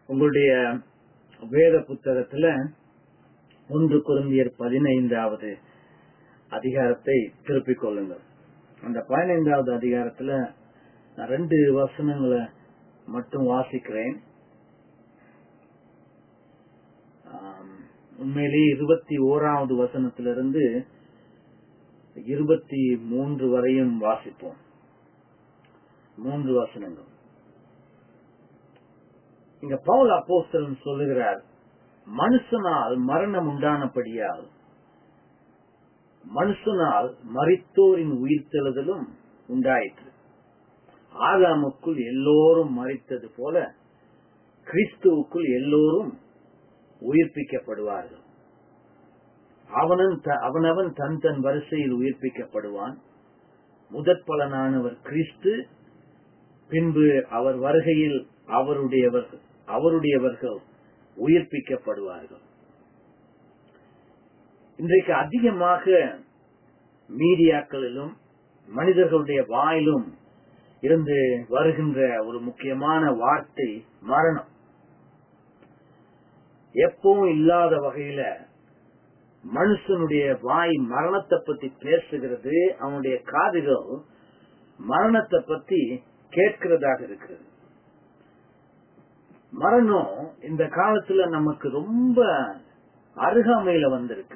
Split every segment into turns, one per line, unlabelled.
உங்களுடைய வேத புத்தகத்துல ஒன்று குருந்தியர் பதினைந்தாவது அதிகாரத்தை திருப்பிக் கொள்ளுங்கள் அந்த பதினைந்தாவது அதிகாரத்துல நான் ரெண்டு வசனங்களை மட்டும் வாசிக்கிறேன் ஆம், உண்மையிலேயே இருபத்தி ஓராவது வசனத்திலிருந்து இருபத்தி மூன்று வரையும் வாசிப்போம் மூன்று வசனங்கள் இங்க பவுல் அப்போஸ்தலன் சொல்லுகிறார் மனுஷனால் மரணம் உண்டானபடியால் மனுஷனால் மரித்தோரின் உயிர்த்தெழுதலும் உண்டாயிற்று ஆதாமுக்குள் எல்லோரும் மறித்தது போல கிறிஸ்துவுக்குள் எல்லோரும் உயிர்ப்பிக்கப்படுவார்கள் அவனன் த- அவனவன் தன் தன் வரிசையில் உயிர்ப்பிக்கப்படுவான் முதற் பலனானவர் கிறிஸ்து பின்பு அவர் வருகையில் அவருடையவர்கள் அவருடையவர்கள் உயிர்ப்பிக்கப்படுவார்கள் இன்றைக்கு அதிகமாக மீடியாக்களிலும் மனிதர்களுடைய வாயிலும் இருந்து வருகின்ற ஒரு முக்கியமான வார்த்தை மரணம் எப்பவும் இல்லாத வகையில மனுஷனுடைய வாய் மரணத்தை பத்தி பேசுகிறது அவனுடைய காதுகள் மரணத்தை பத்தி கேட்கிறதாக இருக்கிறது மரணம் இந்த காலத்துல நமக்கு ரொம்ப அருகாமையில வந்திருக்கு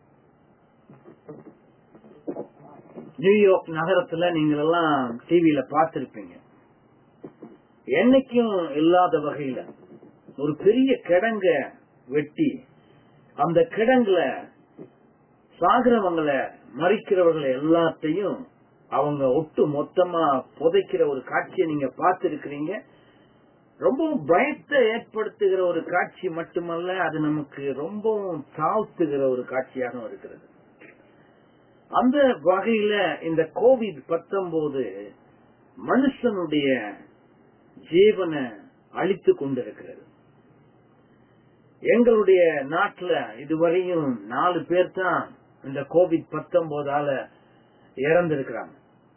நியூயார்க் நகரத்துல நீங்க எல்லாம் டிவியில பார்த்திருப்பீங்க என்னைக்கும் இல்லாத வகையில ஒரு பெரிய கிடங்க வெட்டி அந்த கிடங்குல சாகிறவங்களை மறிக்கிறவர்களை எல்லாத்தையும் அவங்க ஒட்டு மொத்தமா புதைக்கிற ஒரு காட்சியை நீங்க பார்த்திருக்கிறீங்க ரொம்பவும் பயத்தை ஏற்படுத்துகிற ஒரு காட்சி மட்டுமல்ல அது நமக்கு ரொம்பவும் தாழ்த்துகிற ஒரு காட்சியாக இருக்கிறது அந்த வகையில இந்த கோவிட் பத்தொன்பது மனுஷனுடைய ஜீவனை அழித்து கொண்டிருக்கிறது எங்களுடைய நாட்டுல இதுவரையும் நாலு பேர் தான் இந்த கோவிட் பத்தொன்பதால இறந்திருக்கிறாங்க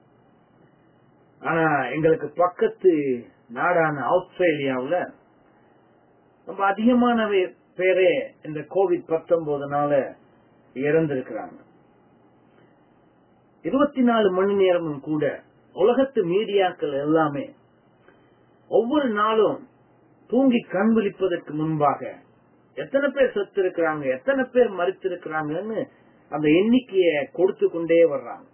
ஆனா எங்களுக்கு பக்கத்து நாடான ஆஸ்திரேலியாவுல ரொம்ப அதிகமான வே- பேரே இந்த கோவிட் பத்தொன்பதுனால இறந்திருக்கிறாங்க இருபத்தி நாலு மணி நேரமும் கூட உலகத்து மீடியாக்கள் எல்லாமே ஒவ்வொரு நாளும் தூங்கி கண் விழிப்பதற்கு முன்பாக எத்தனை பேர் செத்து இருக்கிறாங்க எத்தனை பேர் மறித்திருக்கிறாங்கன்னு அந்த எண்ணிக்கையை கொடுத்து கொண்டே வர்றாங்க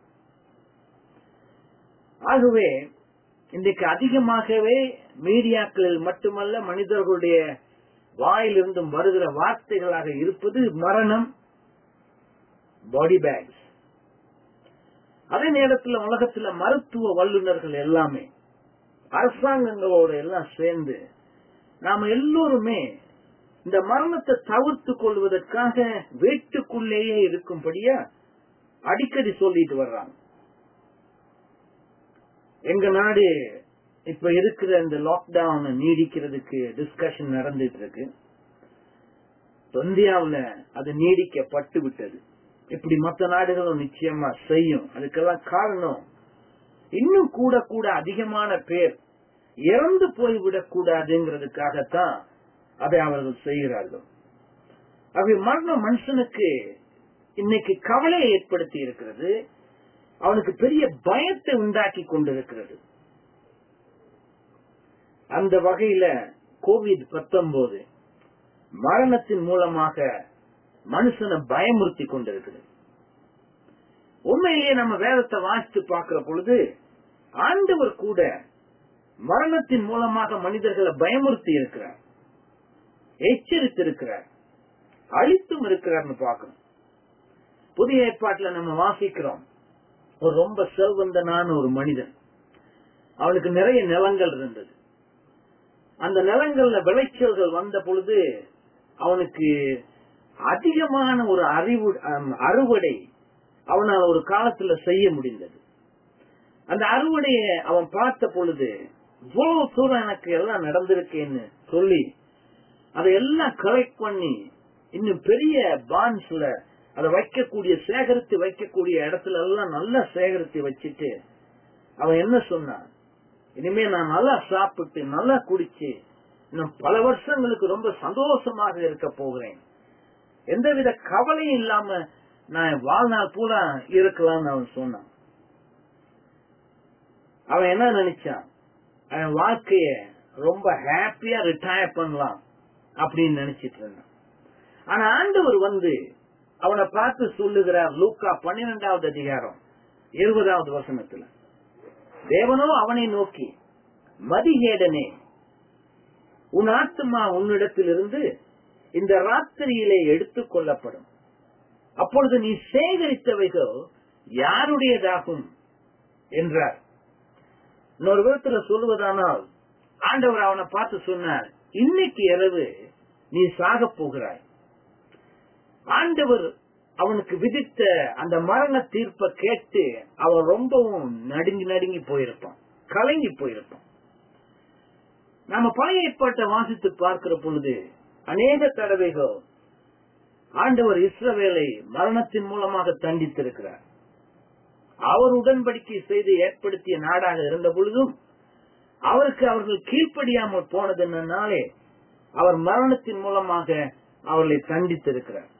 ஆகவே இன்றைக்கு அதிகமாகவே மீடியாக்களில் மட்டுமல்ல மனிதர்களுடைய வாயிலிருந்தும் வருகிற வார்த்தைகளாக இருப்பது மரணம் பாடி பேக்ஸ் அதே நேரத்தில் உலகத்துல மருத்துவ வல்லுநர்கள் எல்லாமே அரசாங்கங்களோட எல்லாம் சேர்ந்து நாம எல்லோருமே இந்த மரணத்தை தவிர்த்து கொள்வதற்காக வீட்டுக்குள்ளேயே இருக்கும்படியா அடிக்கடி சொல்லிட்டு வர்றாங்க எங்க நாடு இப்ப இருக்கிற இந்த லாக்டவுன் நீடிக்கிறதுக்கு டிஸ்கஷன் நடந்துட்டு இருக்கு இந்தியாவுல அது நீடிக்கப்பட்டு விட்டது இப்படி மற்ற நாடுகளும் நிச்சயமா செய்யும் அதுக்கெல்லாம் காரணம் இன்னும் கூட கூட அதிகமான பேர் இறந்து போய்விடக் கூடாதுங்கிறதுக்காகத்தான் அதை அவர்கள் செய்கிறார்கள் அவை மரணம் மனுஷனுக்கு இன்னைக்கு கவலையை ஏற்படுத்தி இருக்கிறது அவனுக்கு பெரிய பயத்தை உண்டாக்கி கொண்டிருக்கிறது அந்த வகையில கோவிட் பத்தொன்பது மரணத்தின் மூலமாக மனுஷனை பயமுறுத்தி கொண்டிருக்கிறது உண்மையிலேயே நம்ம வேதத்தை வாசித்து பார்க்கிற பொழுது ஆண்டவர் கூட மரணத்தின் மூலமாக மனிதர்களை பயமுறுத்தி இருக்கிறார் எச்சரித்திருக்கிறார் அழித்தும் இருக்கிறார்னு பார்க்கணும் புதிய ஏற்பாட்டுல நம்ம வாசிக்கிறோம் ஒரு ரொம்ப செல்வந்தனான ஒரு மனிதன் அவனுக்கு நிறைய நிலங்கள் இருந்தது அந்த நிலங்கள்ல விளைச்சல்கள் வந்த பொழுது அவனுக்கு அதிகமான ஒரு அறிவு அம், அறுவடை அவனால் ஒரு காலத்துல செய்ய முடிந்தது அந்த அறுவடையை அவன் பார்த்த பொழுது இவ்வளவு தூரம் எனக்கு எல்லாம் நடந்திருக்கேன்னு சொல்லி அதை எல்லாம் கலெக்ட் பண்ணி இன்னும் பெரிய பான்ஸ்ல அதை வைக்கக்கூடிய சேகரித்து வைக்கக்கூடிய இடத்துல எல்லாம் நல்லா சேகரித்து வச்சுட்டு அவன் என்ன சொன்னான் இனிமே நான் நல்லா சாப்பிட்டு நல்லா குடிச்சு இன்னும் பல வருஷங்களுக்கு ரொம்ப சந்தோஷமாக இருக்க போகிறேன் எந்தவித கவலையும் இல்லாம நான் வாழ்நாள் பூரா இருக்கலாம்னு அவன் சொன்னான் அவன் என்ன நினைச்சான் அவன் வாழ்க்கைய ரொம்ப ஹாப்பியா ரிட்டையர் பண்ணலாம் அப்படின்னு நினைச்சிட்டு இருந்தான் ஆனா ஆண்டவர் வந்து அவனை பார்த்து சொல்லுகிறார் லூக்கா பன்னிரெண்டாவது அதிகாரம் இருபதாவது வசனத்துல தேவனோ அவனை நோக்கி மதிகேடனே உன் ஆத்மா உன்னிடத்திலிருந்து இந்த ராத்திரியிலே எடுத்துக் கொள்ளப்படும் அப்பொழுது நீ சேகரித்தவைகள் யாருடையதாகும் என்றார் இன்னொரு விதத்துல சொல்வதானால் ஆண்டவர் அவனை பார்த்து சொன்னார் இன்னைக்கு இரவு நீ சாக போகிறாய் ஆண்டவர் அவனுக்கு விதித்த அந்த மரண தீர்ப்பை கேட்டு அவன் ரொம்பவும் நடுங்கி நடுங்கி போயிருப்பான் கலங்கி போயிருப்பான் நாம பழைய ஏற்பாட்டை வாசித்து பார்க்கிற பொழுது அநேக தடவைகள் ஆண்டவர் இஸ்ரவேலை மரணத்தின் மூலமாக தண்டித்திருக்கிறார் அவர் உடன்படிக்கை செய்து ஏற்படுத்திய நாடாக இருந்த பொழுதும் அவருக்கு அவர்கள் கீழ்ப்படியாமல் போனதுனாலே அவர் மரணத்தின் மூலமாக அவர்களை தண்டித்திருக்கிறார்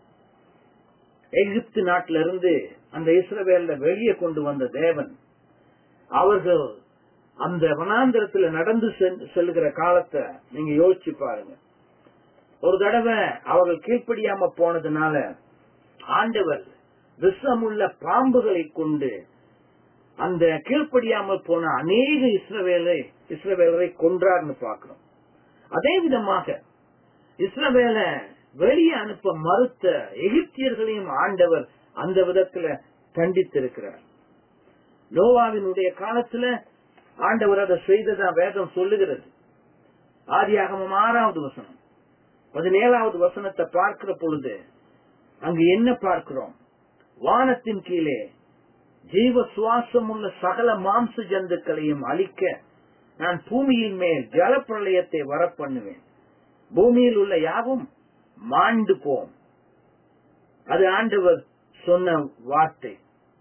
எகிப்து நாட்டிலிருந்து அந்த இஸ்ரவேல வெளியே கொண்டு வந்த தேவன் அவர்கள் அந்த வனாந்திரத்துல நடந்து செல்லுகிற காலத்தை நீங்க யோசிச்சு பாருங்க ஒரு தடவை அவர்கள் கீழ்ப்படியாம போனதுனால ஆண்டவர் விஷமுள்ள பாம்புகளை கொண்டு அந்த கீழ்ப்படியாமல் போன அநேக இஸ்ரவேலை இஸ்ரவேலரை கொன்றார்னு பாக்கிறோம் அதே விதமாக இஸ்ரவேல வெளியே அனுப்ப மறுத்த எகிப்தியர்களையும் ஆண்டவர் அந்த விதத்துல கண்டித்திருக்கிறார் நோவாவினுடைய காலத்துல ஆண்டவர் அதை செய்ததா வேதம் சொல்லுகிறது ஆதியாகமம் ஆறாவது வசனம் பதினேழாவது வசனத்தை பார்க்கிற பொழுது அங்கு என்ன பார்க்கிறோம் வானத்தின் கீழே ஜீவ சுவாசம் உள்ள சகல மாம்ச ஜந்துக்களையும் அழிக்க நான் பூமியின் மேல் ஜலப்பிரளயத்தை வரப்பண்ணுவேன் பூமியில் உள்ள யாவும் மாண்டு போம் அது ஆண்டவர் சொன்ன வார்த்தை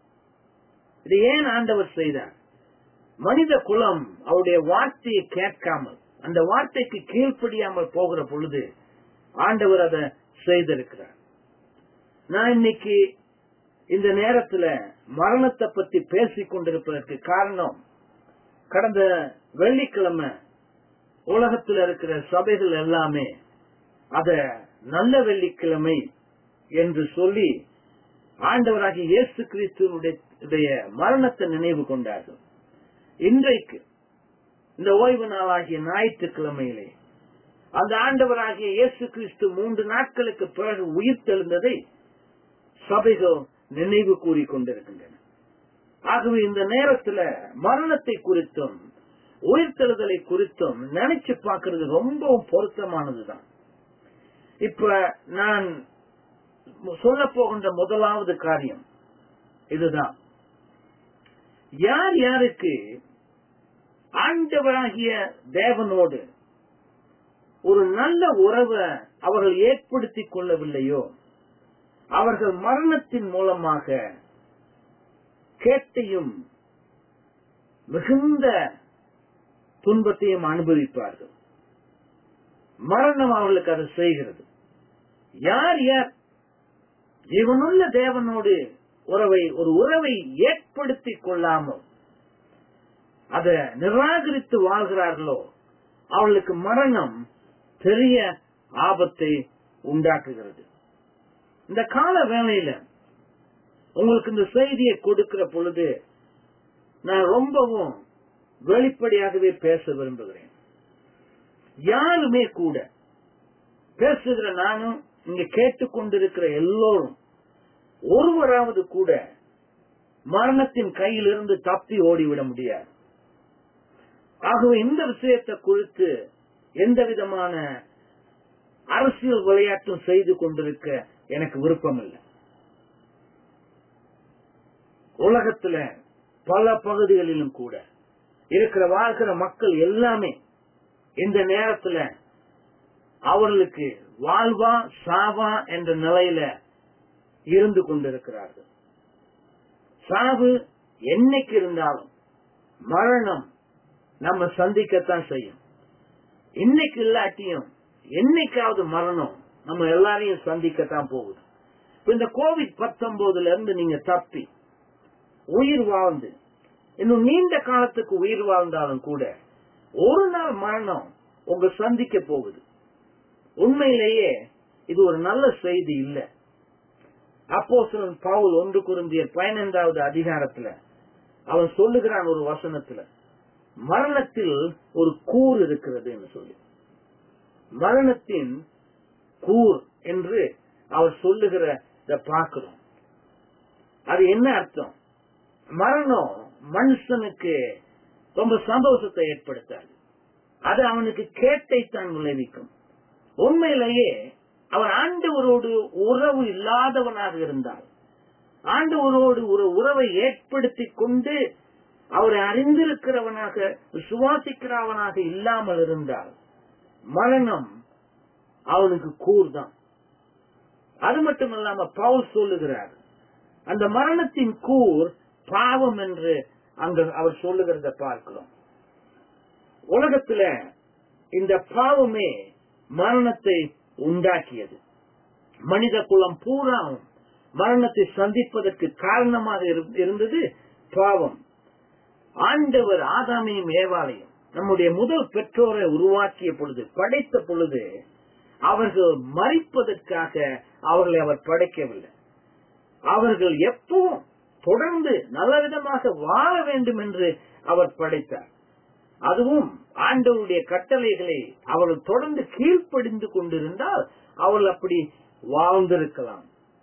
இது ஏன் ஆண்டவர் செய்தார் மனித குலம் அவருடைய வார்த்தையை கேட்காமல் அந்த வார்த்தைக்கு கீழ்ப்படியாமல் போகிற பொழுது ஆண்டவர் அதை செய்திருக்கிறார் நான் இன்னைக்கு இந்த நேரத்துல மரணத்தை பத்தி பேசிக் கொண்டிருப்பதற்கு காரணம் கடந்த வெள்ளிக்கிழமை உலகத்தில் இருக்கிற சபைகள் எல்லாமே அத நல்ல வெள்ளிக்கிழமை என்று சொல்லி ஆண்டவராகிய இயேசு கிறிஸ்துவனுடைய மரணத்தை நினைவு கொண்டார்கள் இன்றைக்கு இந்த ஓய்வு நாளாகிய ஞாயிற்றுக்கிழமையிலே அந்த ஆண்டவராகிய இயேசு கிறிஸ்து மூன்று நாட்களுக்கு பிறகு உயிர் தெழுந்ததை சபைகள் நினைவு கூறி கொண்டிருக்கின்றன ஆகவே இந்த நேரத்துல மரணத்தை குறித்தும் உயிர்த்தெழுதலை குறித்தும் நினைச்சு பார்க்கிறது ரொம்பவும் பொருத்தமானதுதான் இப்ப நான் சொல்ல போகின்ற முதலாவது காரியம் இதுதான் யார் யாருக்கு ஆண்டவராகிய தேவனோடு ஒரு நல்ல உறவை அவர்கள் ஏற்படுத்திக் கொள்ளவில்லையோ அவர்கள் மரணத்தின் மூலமாக கேட்டையும் மிகுந்த துன்பத்தையும் அனுபவிப்பார்கள் மரணம் அவர்களுக்கு அதை செய்கிறது யார் யார் ஜீவனுள்ள தேவனோடு உறவை ஒரு உறவை ஏற்படுத்திக் கொள்ளாமல் அதை நிராகரித்து வாழ்கிறார்களோ அவர்களுக்கு மரணம் பெரிய ஆபத்தை உண்டாக்குகிறது இந்த கால வேளையில உங்களுக்கு இந்த செய்தியை கொடுக்கிற பொழுது நான் ரொம்பவும் வெளிப்படையாகவே பேச விரும்புகிறேன் யாருமே கூட பேசுகிற நானும் இங்க கேட்டுக்கொண்டிருக்கிற எல்லோரும் ஒருவராவது கூட மரணத்தின் கையிலிருந்து தப்பி ஓடிவிட முடியாது ஆகவே இந்த விஷயத்தை குறித்து எந்த விதமான அரசியல் விளையாட்டும் செய்து கொண்டிருக்க எனக்கு விருப்பம் இல்லை உலகத்துல பல பகுதிகளிலும் கூட இருக்கிற வாழ்கிற மக்கள் எல்லாமே இந்த நேரத்துல அவர்களுக்கு வாழ்வா சாவா என்ற நிலையில இருந்து கொண்டிருக்கிறார்கள் சாவு என்னைக்கு இருந்தாலும் மரணம் நம்ம சந்திக்கத்தான் செய்யும் இன்னைக்கு இல்லாட்டியும் என்னைக்காவது மரணம் நம்ம எல்லாரையும் சந்திக்கத்தான் போகுது இப்ப இந்த கோவிட் பத்தொன்பதுல இருந்து நீங்க தப்பி உயிர் வாழ்ந்து இன்னும் நீண்ட காலத்துக்கு உயிர் வாழ்ந்தாலும் கூட ஒரு நாள் மரணம் உங்க சந்திக்க போகுது உண்மையிலேயே இது ஒரு நல்ல செய்தி இல்ல அப்போ பவுல் ஒன்று குருந்திய பதினைந்தாவது அதிகாரத்துல அவன் சொல்லுகிறான் ஒரு வசனத்துல மரணத்தில் ஒரு கூர் இருக்கிறது என்று சொல்லி மரணத்தின் கூர் என்று அவர் சொல்லுகிறத பார்க்கிறோம் அது என்ன அர்த்தம் மரணம் மனுஷனுக்கு ரொம்ப சந்தோஷத்தை ஏற்படுத்தாது அது அவனுக்கு கேட்டை தான் விளைவிக்கும் உண்மையிலேயே அவன் ஆண்டவரோடு உறவு இல்லாதவனாக இருந்தால் ஆண்டவரோடு ஒரு உறவை ஏற்படுத்தி கொண்டு அவரை அறிந்திருக்கிறவனாக சுவாசிக்கிறவனாக இல்லாமல் இருந்தால் மரணம் அவனுக்கு கூர்தான் அது மட்டும் இல்லாம பவுல் சொல்லுகிறார் அந்த மரணத்தின் கூர் பாவம் என்று அங்க அவர் சொல்லுகிறத பார்க்கிறோம் உலகத்துல இந்த பாவமே மரணத்தை உண்டாக்கியது மனித குலம் பூரா மரணத்தை சந்திப்பதற்கு காரணமாக இருந்தது பாவம் ஆண்டவர் ஆதாமையும் ஏவாளையும் நம்முடைய முதல் பெற்றோரை உருவாக்கிய பொழுது படைத்த பொழுது அவர்கள் மறிப்பதற்காக அவர்களை அவர் படைக்கவில்லை அவர்கள் எப்பவும் தொடர்ந்து நல்ல விதமாக வாழ வேண்டும் என்று அவர் படைத்தார் அதுவும் ஆண்டவருடைய கட்டளைகளை அவர்கள் தொடர்ந்து கீழ்ப்படிந்து கொண்டிருந்தால் அவர்கள் அப்படி வாழ்ந்திருக்கலாம்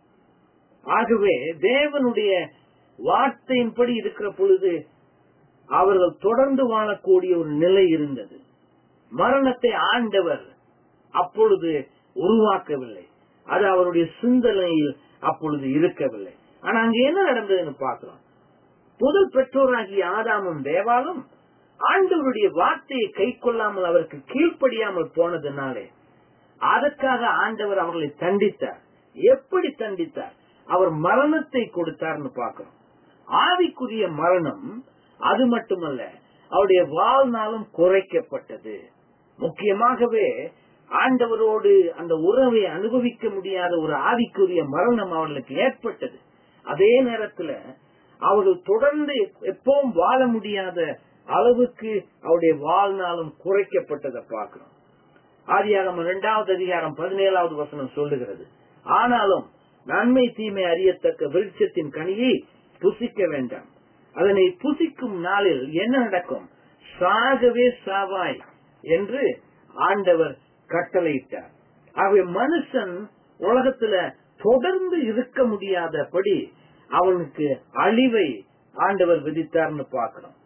ஆகவே தேவனுடைய வார்த்தையின்படி இருக்கிற பொழுது அவர்கள் தொடர்ந்து வாழக்கூடிய ஒரு நிலை இருந்தது மரணத்தை ஆண்டவர் அப்பொழுது உருவாக்கவில்லை அது அவருடைய சிந்தனையில் அப்பொழுது இருக்கவில்லை ஆனா அங்க என்ன நடந்ததுன்னு பார்க்கிறோம் முதல் பெற்றோராகிய ஆதாமும் தேவாலும் ஆண்டவருடைய வார்த்தையை கை கொள்ளாமல் அவருக்கு கீழ்ப்படியாமல் போனதுனாலே அதற்காக ஆண்டவர் அவர்களை தண்டித்தார் எப்படி தண்டித்தார் அவர் மரணத்தை கொடுத்தார்னு பார்க்கிறோம் ஆவிக்குரிய மரணம் அது மட்டுமல்ல அவருடைய வாழ்நாளும் குறைக்கப்பட்டது முக்கியமாகவே ஆண்டவரோடு அந்த உறவை அனுபவிக்க முடியாத ஒரு ஆவிக்குரிய மரணம் அவர்களுக்கு ஏற்பட்டது அதே நேரத்துல அவர்கள் தொடர்ந்து எப்பவும் வாழ முடியாத அளவுக்கு அவருடைய வாழ்நாளும் குறைக்கப்பட்டதை பார்க்கிறோம் ஆதியாகம் இரண்டாவது அதிகாரம் பதினேழாவது வசனம் சொல்லுகிறது ஆனாலும் நன்மை தீமை அறியத்தக்க விருட்சத்தின் கனியை புசிக்க வேண்டாம் அதனை புசிக்கும் நாளில் என்ன நடக்கும் சாகவே சாவாய் என்று ஆண்டவர் கட்டளையிட்டார் ஆகவே மனுஷன் உலகத்துல தொடர்ந்து இருக்க முடியாதபடி அவனுக்கு அழிவை ஆண்டவர் விதித்தார்னு பார்க்கிறோம்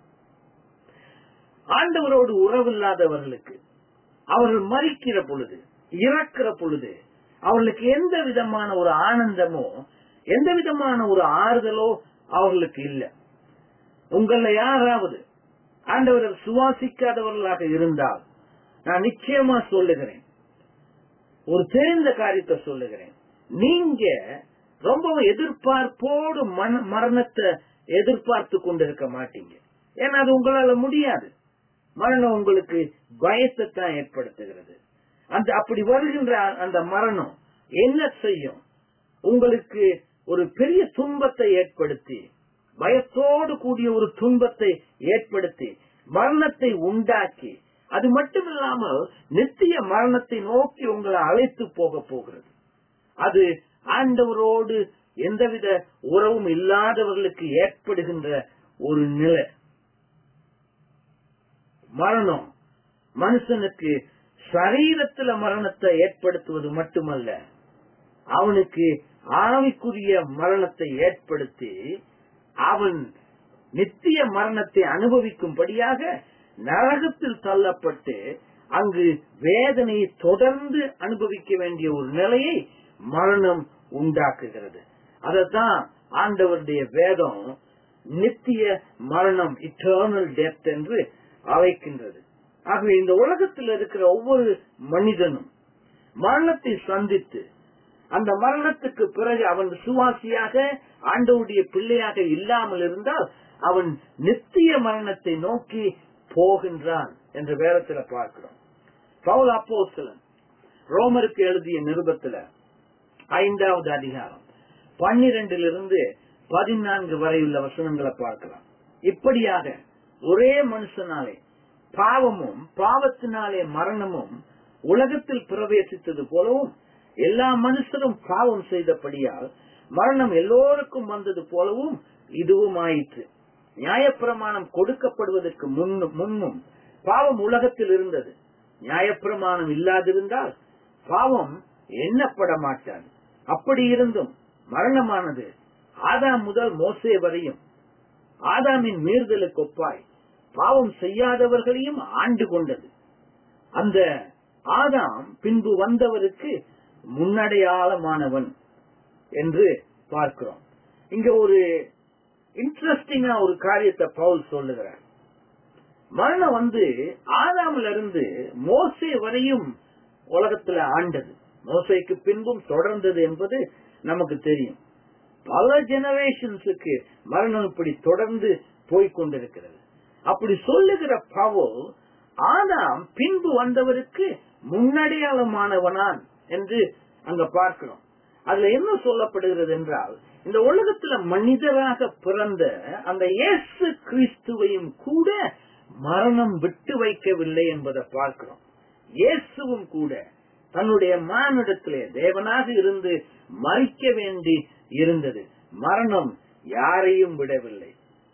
ஆண்டவரோடு உறவில்லாதவர்களுக்கு அவர்கள் மறிக்கிற பொழுது இறக்கிற பொழுது அவர்களுக்கு எந்த விதமான ஒரு ஆனந்தமோ எந்த விதமான ஒரு ஆறுதலோ அவர்களுக்கு இல்லை உங்கள யாராவது ஆண்டவரை சுவாசிக்காதவர்களாக இருந்தால் நான் நிச்சயமா சொல்லுகிறேன் ஒரு தெரிந்த காரியத்தை சொல்லுகிறேன் நீங்க ரொம்ப எதிர்பார்ப்போடு மரணத்தை எதிர்பார்த்து கொண்டிருக்க மாட்டீங்க ஏன்னா அது உங்களால முடியாது மரணம் உங்களுக்கு பயத்தை தான் ஏற்படுத்துகிறது அந்த அப்படி வருகின்ற அந்த மரணம் என்ன செய்யும் உங்களுக்கு ஒரு பெரிய துன்பத்தை ஏற்படுத்தி பயத்தோடு கூடிய ஒரு துன்பத்தை ஏற்படுத்தி மரணத்தை உண்டாக்கி அது மட்டுமில்லாமல் நித்திய மரணத்தை நோக்கி உங்களை அழைத்து போக போகிறது அது ஆண்டவரோடு எந்தவித உறவும் இல்லாதவர்களுக்கு ஏற்படுகின்ற ஒரு நிலை மரணம் மனுஷனுக்கு சரீரத்துல மரணத்தை ஏற்படுத்துவது மட்டுமல்ல அவனுக்கு ஆவிக்குரிய மரணத்தை ஏற்படுத்தி அவன் நித்திய மரணத்தை அனுபவிக்கும்படியாக நரகத்தில் தள்ளப்பட்டு அங்கு வேதனையை தொடர்ந்து அனுபவிக்க வேண்டிய ஒரு நிலையை மரணம் உண்டாக்குகிறது அதத்தான் ஆண்டவருடைய வேதம் நித்திய மரணம் இட்டர்னல் டெத் என்று அழைக்கின்றது ஆகவே இந்த உலகத்தில் இருக்கிற ஒவ்வொரு மனிதனும் மரணத்தை சந்தித்து அந்த மரணத்துக்கு பிறகு அவன் சுவாசியாக ஆண்டவுடைய பிள்ளையாக இல்லாமல் இருந்தால் அவன் நித்திய மரணத்தை நோக்கி போகின்றான் என்ற வேதத்துல பார்க்கிறோம் பவுல் அப்போஸ்தலன் ரோமருக்கு எழுதிய நிருபத்துல ஐந்தாவது அதிகாரம் பன்னிரண்டிலிருந்து பதினான்கு வரையுள்ள வசனங்களை பார்க்கலாம் இப்படியாக ஒரே மனுஷனாலே பாவமும் பாவத்தினாலே மரணமும் உலகத்தில் பிரவேசித்தது போலவும் எல்லா மனுஷரும் பாவம் செய்தபடியால் மரணம் எல்லோருக்கும் வந்தது போலவும் இதுவும் ஆயிற்று நியாயப்பிரமாணம் கொடுக்கப்படுவதற்கு முன்னும் முன்னும் பாவம் உலகத்தில் இருந்தது நியாயப்பிரமாணம் இல்லாதிருந்தால் பாவம் எண்ணப்பட மாட்டாது அப்படி இருந்தும் மரணமானது ஆதாம் முதல் மோசே வரையும் ஆதாமின் மீறுதலுக்கு ஒப்பாய் பாவம் செய்யாதவர்களையும் ஆண்டு கொண்டது அந்த ஆதாம் பின்பு வந்தவருக்கு முன்னடையாளமானவன் என்று பார்க்கிறோம் இங்க ஒரு இன்ட்ரெஸ்டிங்கா ஒரு காரியத்தை பவுல் சொல்லுகிறார் மரணம் வந்து ஆதாமில் இருந்து மோசே வரையும் உலகத்துல ஆண்டது மோசைக்கு பின்பும் தொடர்ந்தது என்பது நமக்கு தெரியும் பல ஜெனரேஷன்ஸுக்கு மரணம் இப்படி தொடர்ந்து போய்கொண்டிருக்கிறது அப்படி சொல்லுகிற பவுல் ஆதாம் பின்பு வந்தவருக்கு முன்னடையாளமானவனான் என்று அங்க பார்க்கிறோம் அதுல என்ன சொல்லப்படுகிறது என்றால் இந்த உலகத்துல மனிதராக பிறந்த அந்த இயேசு கிறிஸ்துவையும் கூட மரணம் விட்டு வைக்கவில்லை என்பதை பார்க்கிறோம் இயேசுவும் கூட தன்னுடைய மானிடத்திலே தேவனாக இருந்து மறிக்க வேண்டி இருந்தது மரணம் யாரையும் விடவில்லை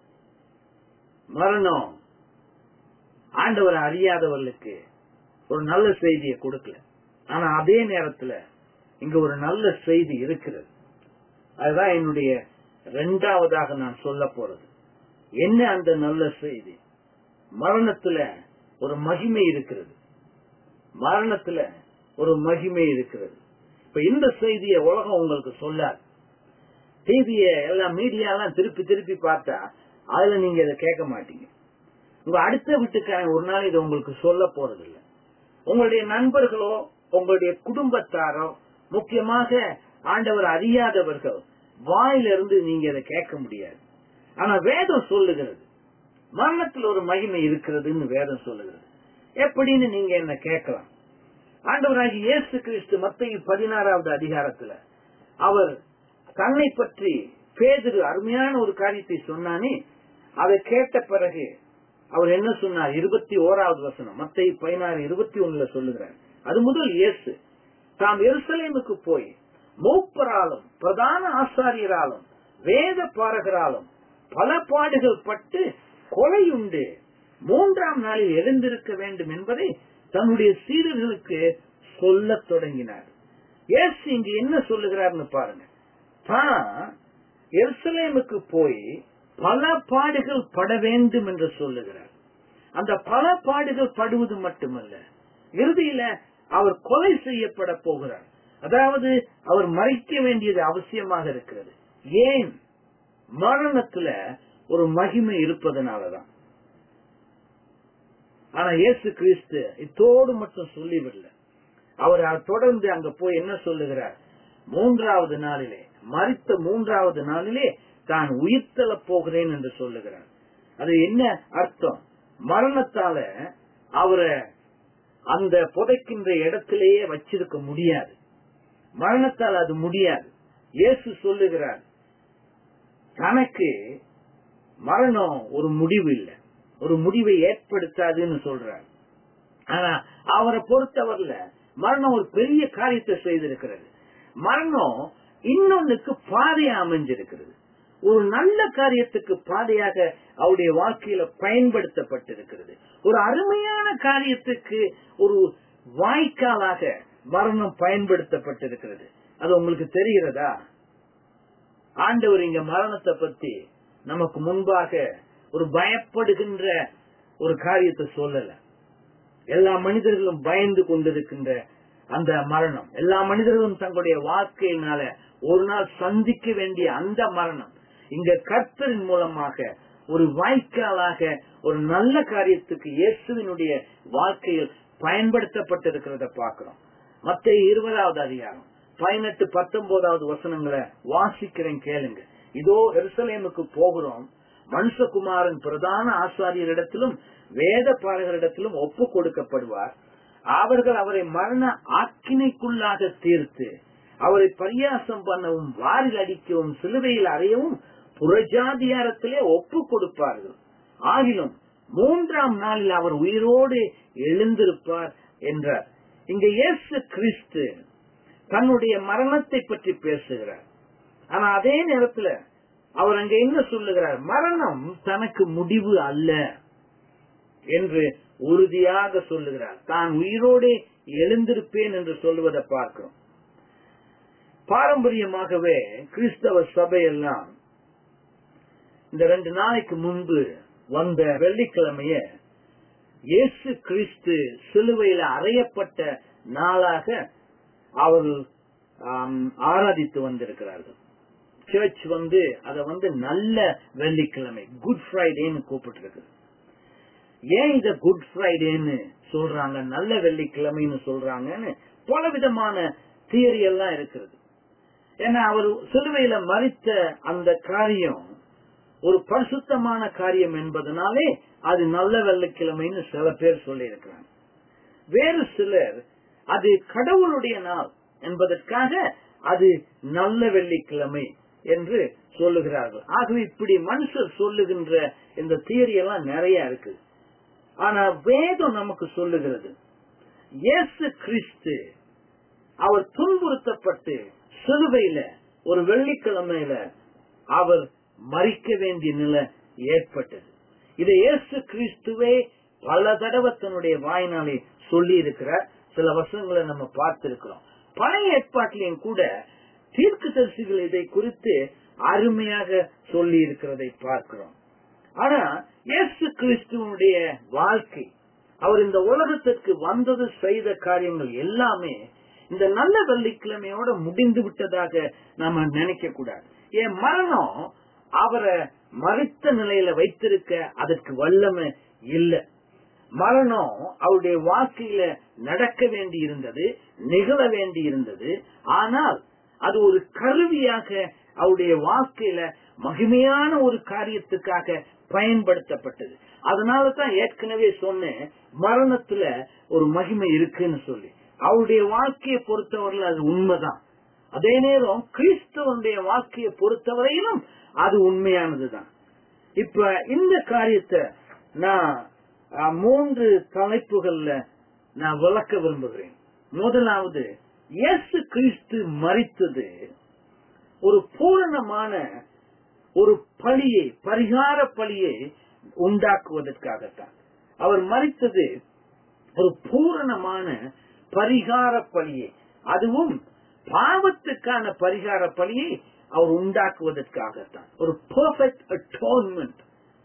மரணம் ஆண்டவரை அறியாதவர்களுக்கு ஒரு நல்ல செய்தியை கொடுக்கல ஆனா அதே நேரத்துல இங்க ஒரு நல்ல செய்தி இருக்கிறது அதுதான் என்னுடைய இரண்டாவதாக நான் சொல்ல போறது என்ன அந்த நல்ல செய்தி மரணத்துல ஒரு மகிமை இருக்கிறது மரணத்துல ஒரு மகிமை இருக்கிறது இப்ப இந்த செய்தியை உலகம் உங்களுக்கு சொல்லாது டிவிய எல்லாம் மீடியா எல்லாம் திருப்பி திருப்பி பார்த்தா அதுல நீங்க இதை கேட்க மாட்டீங்க உங்க அடுத்த வீட்டுக்காரன் ஒரு நாள் இதை உங்களுக்கு சொல்ல போறது இல்லை உங்களுடைய நண்பர்களோ உங்களுடைய குடும்பத்தாரோ முக்கியமாக ஆண்டவர் அறியாதவர்கள் வாயிலிருந்து நீங்க இதை கேட்க முடியாது ஆனா வேதம் சொல்லுகிறது மரணத்தில் ஒரு மகிமை இருக்கிறதுன்னு வேதம் சொல்லுகிறது எப்படின்னு நீங்க என்ன கேட்கலாம் ஆண்டவராகி இயேசு கிறிஸ்து மத்திய பதினாறாவது அதிகாரத்துல அவர் தன்னை பற்றி பேதிரு அருமையான ஒரு காரியத்தை சொன்னானே அதை கேட்ட பிறகு அவர் என்ன சொன்னார் இருபத்தி ஓராவது வசனம் மத்திய பதினாறு இருபத்தி ஒண்ணுல சொல்லுகிறார் அது முதல் இயேசு தாம் எருசலேமுக்கு போய் மூப்பராலும் பிரதான ஆசாரியராலும் வேத பாரகராலும் பல பாடுகள் பட்டு கொலையுண்டு மூன்றாம் நாளில் எழுந்திருக்க வேண்டும் என்பதை தன்னுடைய சீடர்களுக்கு சொல்லத் தொடங்கினார் இயேசு இங்கு என்ன சொல்லுகிறார்னு பாருங்க தான் எருசலேமுக்கு போய் பல பாடுகள் பட வேண்டும் என்று சொல்லுகிறார் அந்த பல பாடுகள் படுவது மட்டுமல்ல இறுதியில அவர் கொலை செய்யப்பட போகிறார் அதாவது அவர் மறைக்க வேண்டியது அவசியமாக இருக்கிறது ஏன் மரணத்துல ஒரு மகிமை இருப்பதனாலதான் ஆனா இயேசு கிறிஸ்து இத்தோடு மட்டும் சொல்லிவிடல அவர் தொடர்ந்து அங்க போய் என்ன சொல்லுகிறார் மூன்றாவது நாளிலே மறித்த மூன்றாவது நாளிலே தான் உயிர்த்தல போகிறேன் என்று சொல்லுகிறார் அது என்ன அர்த்தம் மரணத்தால அவரை அந்த புதைக்கின்ற இடத்திலேயே வச்சிருக்க முடியாது மரணத்தால் அது முடியாது இயேசு சொல்லுகிறார் தனக்கு மரணம் ஒரு முடிவு இல்லை ஒரு முடிவை ஏற்படுத்தாதுன்னு சொல்றார் ஆனா அவரை பொறுத்தவரையில மரணம் ஒரு பெரிய காரியத்தை செய்திருக்கிறது மரணம் இன்னொன்னுக்கு பாதையா அமைஞ்சிருக்கிறது ஒரு நல்ல காரியத்துக்கு பாதையாக அவருடைய வாழ்க்கையில பயன்படுத்தப்பட்டிருக்கிறது ஒரு அருமையான காரியத்துக்கு ஒரு வாய்க்காலாக மரணம் பயன்படுத்தப்பட்டிருக்கிறது அது உங்களுக்கு தெரிகிறதா ஆண்டவர் இங்க மரணத்தை பத்தி நமக்கு முன்பாக ஒரு பயப்படுகின்ற ஒரு காரியத்தை சொல்லல எல்லா மனிதர்களும் பயந்து கொண்டிருக்கின்ற அந்த மரணம் எல்லா மனிதர்களும் தங்களுடைய வாழ்க்கையினால ஒரு நாள் சந்திக்க வேண்டிய அந்த மரணம் இங்க கர்த்தரின் மூலமாக ஒரு வாய்க்காலாக ஒரு நல்ல காரியத்துக்கு இயேசுவினுடைய வாழ்க்கையில் பயன்படுத்தப்பட்டிருக்கிறத பாக்குறோம் மத்த இருபதாவது அதிகாரம் பதினெட்டு பத்தொன்பதாவது வசனங்களை வாசிக்கிறேன் கேளுங்க இதோ எருசலேமுக்கு போகிறோம் மனுஷகுமாரன் பிரதான ஆசாரியரிடத்திலும் வேத பாடகரிடத்திலும் ஒப்பு கொடுக்கப்படுவார் அவர்கள் அவரை மரண ஆக்கினைக்குள்ளாக தீர்த்து அவரை பரியாசம் பண்ணவும் வாரில் அடிக்கவும் சிலுவையில் அறையவும் புறஜாதியாரத்திலே ஒப்பு கொடுப்பார்கள் ஆகிலும் மூன்றாம் நாளில் அவர் உயிரோடு எழுந்திருப்பார் என்றார் இங்க இயேசு கிறிஸ்து தன்னுடைய மரணத்தை பற்றி பேசுகிறார் ஆனா அதே நேரத்துல அவர் அங்க என்ன சொல்லுகிறார் மரணம் தனக்கு முடிவு அல்ல என்று உறுதியாக சொல்லுகிறார் தான் உயிரோடே எழுந்திருப்பேன் என்று சொல்லுவதை பார்க்கிறோம் பாரம்பரியமாகவே கிறிஸ்தவ சபையெல்லாம் இந்த ரெண்டு நாளைக்கு முன்பு வந்த வெள்ளிக்கிழமைய இயேசு கிறிஸ்து சிலுவையில் அறையப்பட்ட நாளாக அவர்கள் ஆம், ஆராதித்து வந்திருக்கிறார்கள் சர்ச் வந்து அதை வந்து நல்ல வெள்ளிக்கிழமை குட் ஃப்ரைடேன்னு கூப்பிட்டு ஏன் இத குட் ஃப்ரைடேன்னு சொல்றாங்க நல்ல வெள்ளிக்கிழமைன்னு சொல்றாங்கன்னு பல விதமான தியரி எல்லாம் இருக்கிறது ஏன்னா அவர் சிலுவையில மறித்த அந்த காரியம் ஒரு பரிசுத்தமான காரியம் என்பதனாலே அது நல்ல வெள்ளிக்கிழமைன்னு சில பேர் சொல்லி இருக்கிறாங்க வேறு சிலர் அது கடவுளுடைய நாள் என்பதற்காக அது நல்ல வெள்ளிக்கிழமை என்று சொல்லுகிறார்கள் ஆகவே இப்படி மனுஷர் சொல்லுகின்ற இந்த தியரி எல்லாம் நிறைய இருக்கு ஆனா வேதம் நமக்கு சொல்லுகிறது இயேசு கிறிஸ்து அவர் துன்புறுத்தப்பட்டு சிலுவையில ஒரு வெள்ளிக்கிழமையில அவர் மறிக்க வேண்டிய நிலை ஏற்பட்டது இதை இயேசு கிறிஸ்துவே பல தடவை தன்னுடைய வாயினாலே சொல்லி இருக்கிறார் சில வருஷங்களை நம்ம பார்த்திருக்கிறோம் பழைய ஏற்பாட்டிலையும் கூட தீர்க்கதரிசிகள் இதை குறித்து அருமையாக சொல்லி இருக்கிறதை பார்க்கிறோம் ஆனா இயேசு கிறிஸ்துவனுடைய வாழ்க்கை அவர் இந்த உலகத்திற்கு வந்தது செய்த காரியங்கள் எல்லாமே இந்த நல்ல வெள்ளிக்கிழமையோட முடிந்து விட்டதாக நாம நினைக்க கூடாது என் மரணம் அவரை மறித்த நிலையில வைத்திருக்க அதற்கு வல்லமை இல்லை மரணம் அவருடைய வாழ்க்கையில நடக்க வேண்டி இருந்தது நிகழ வேண்டி இருந்தது ஆனால் அது ஒரு கருவியாக அவருடைய வாழ்க்கையில மகிமையான ஒரு காரியத்துக்காக பயன்படுத்தப்பட்டது அதனால தான் ஏற்கனவே சொன்னேன் மரணத்துல ஒரு மகிமை இருக்குன்னு சொல்லி அவருடைய வாழ்க்கையை பொறுத்தவரையில் அது உண்மைதான் அதே நேரம் கிறிஸ்தவனுடைய வாழ்க்கையை பொறுத்தவரையிலும் அது உண்மையானதுதான் இப்ப இந்த காரியத்தை நான் அஹ், மூன்று தலைப்புகள்ல நான் விளக்க விரும்புகிறேன் முதலாவது இயேசு கிறிஸ்து மறித்தது ஒரு பூரணமான ஒரு பழியை பரிகார பழியை உண்டாக்குவதற்காகத்தான் அவர் மறித்தது ஒரு பூரணமான பரிகார பழியை அதுவும் பாவத்துக்கான பரிகார பழியை அவர் உண்டாக்குவதற்காகத்தான் ஒரு பெர்ஃபெக்ட் அட்டோன்மெண்ட்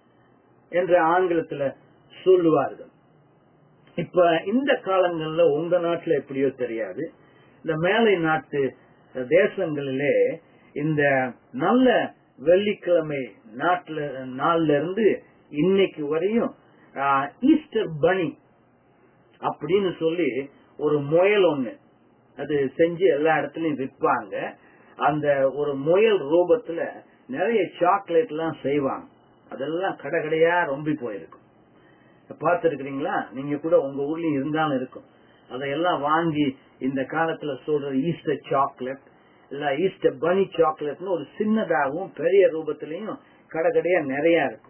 என்ற ஆங்கிலத்துல சொல்லுவார்கள் இப்ப இந்த காலங்கள்ல உங்க நாட்டுல எப்படியோ தெரியாது இந்த மேலை நாட்டு தேசங்களிலே இந்த நல்ல வெள்ளிக்கிழமை நாட்டுல நாள்ல இருந்து இன்னைக்கு வரையும் ஆஹ், ஈஸ்டர் பனி அப்படின்னு சொல்லி ஒரு முயல் ஒண்ணு அது செஞ்சு எல்லா இடத்துலயும் விற்பாங்க அந்த ஒரு முயல் ரூபத்துல நிறைய சாக்லேட் எல்லாம் செய்வாங்க அதெல்லாம் கடை கடையா ரொம்பி போயிருக்கும் பார்த்திருக்கிறீங்களா நீங்க கூட உங்க ஊர்லயும் இருந்தாலும் இருக்கும் அதையெல்லாம் வாங்கி இந்த காலத்துல சொல்ற ஈஸ்டர் சாக்லேட் இல்ல ஈஸ்டர் பனி சாக்லேட்னு ஒரு சின்னதாகவும் பெரிய ரூபத்திலையும் கடை கடையா நிறைய இருக்கும்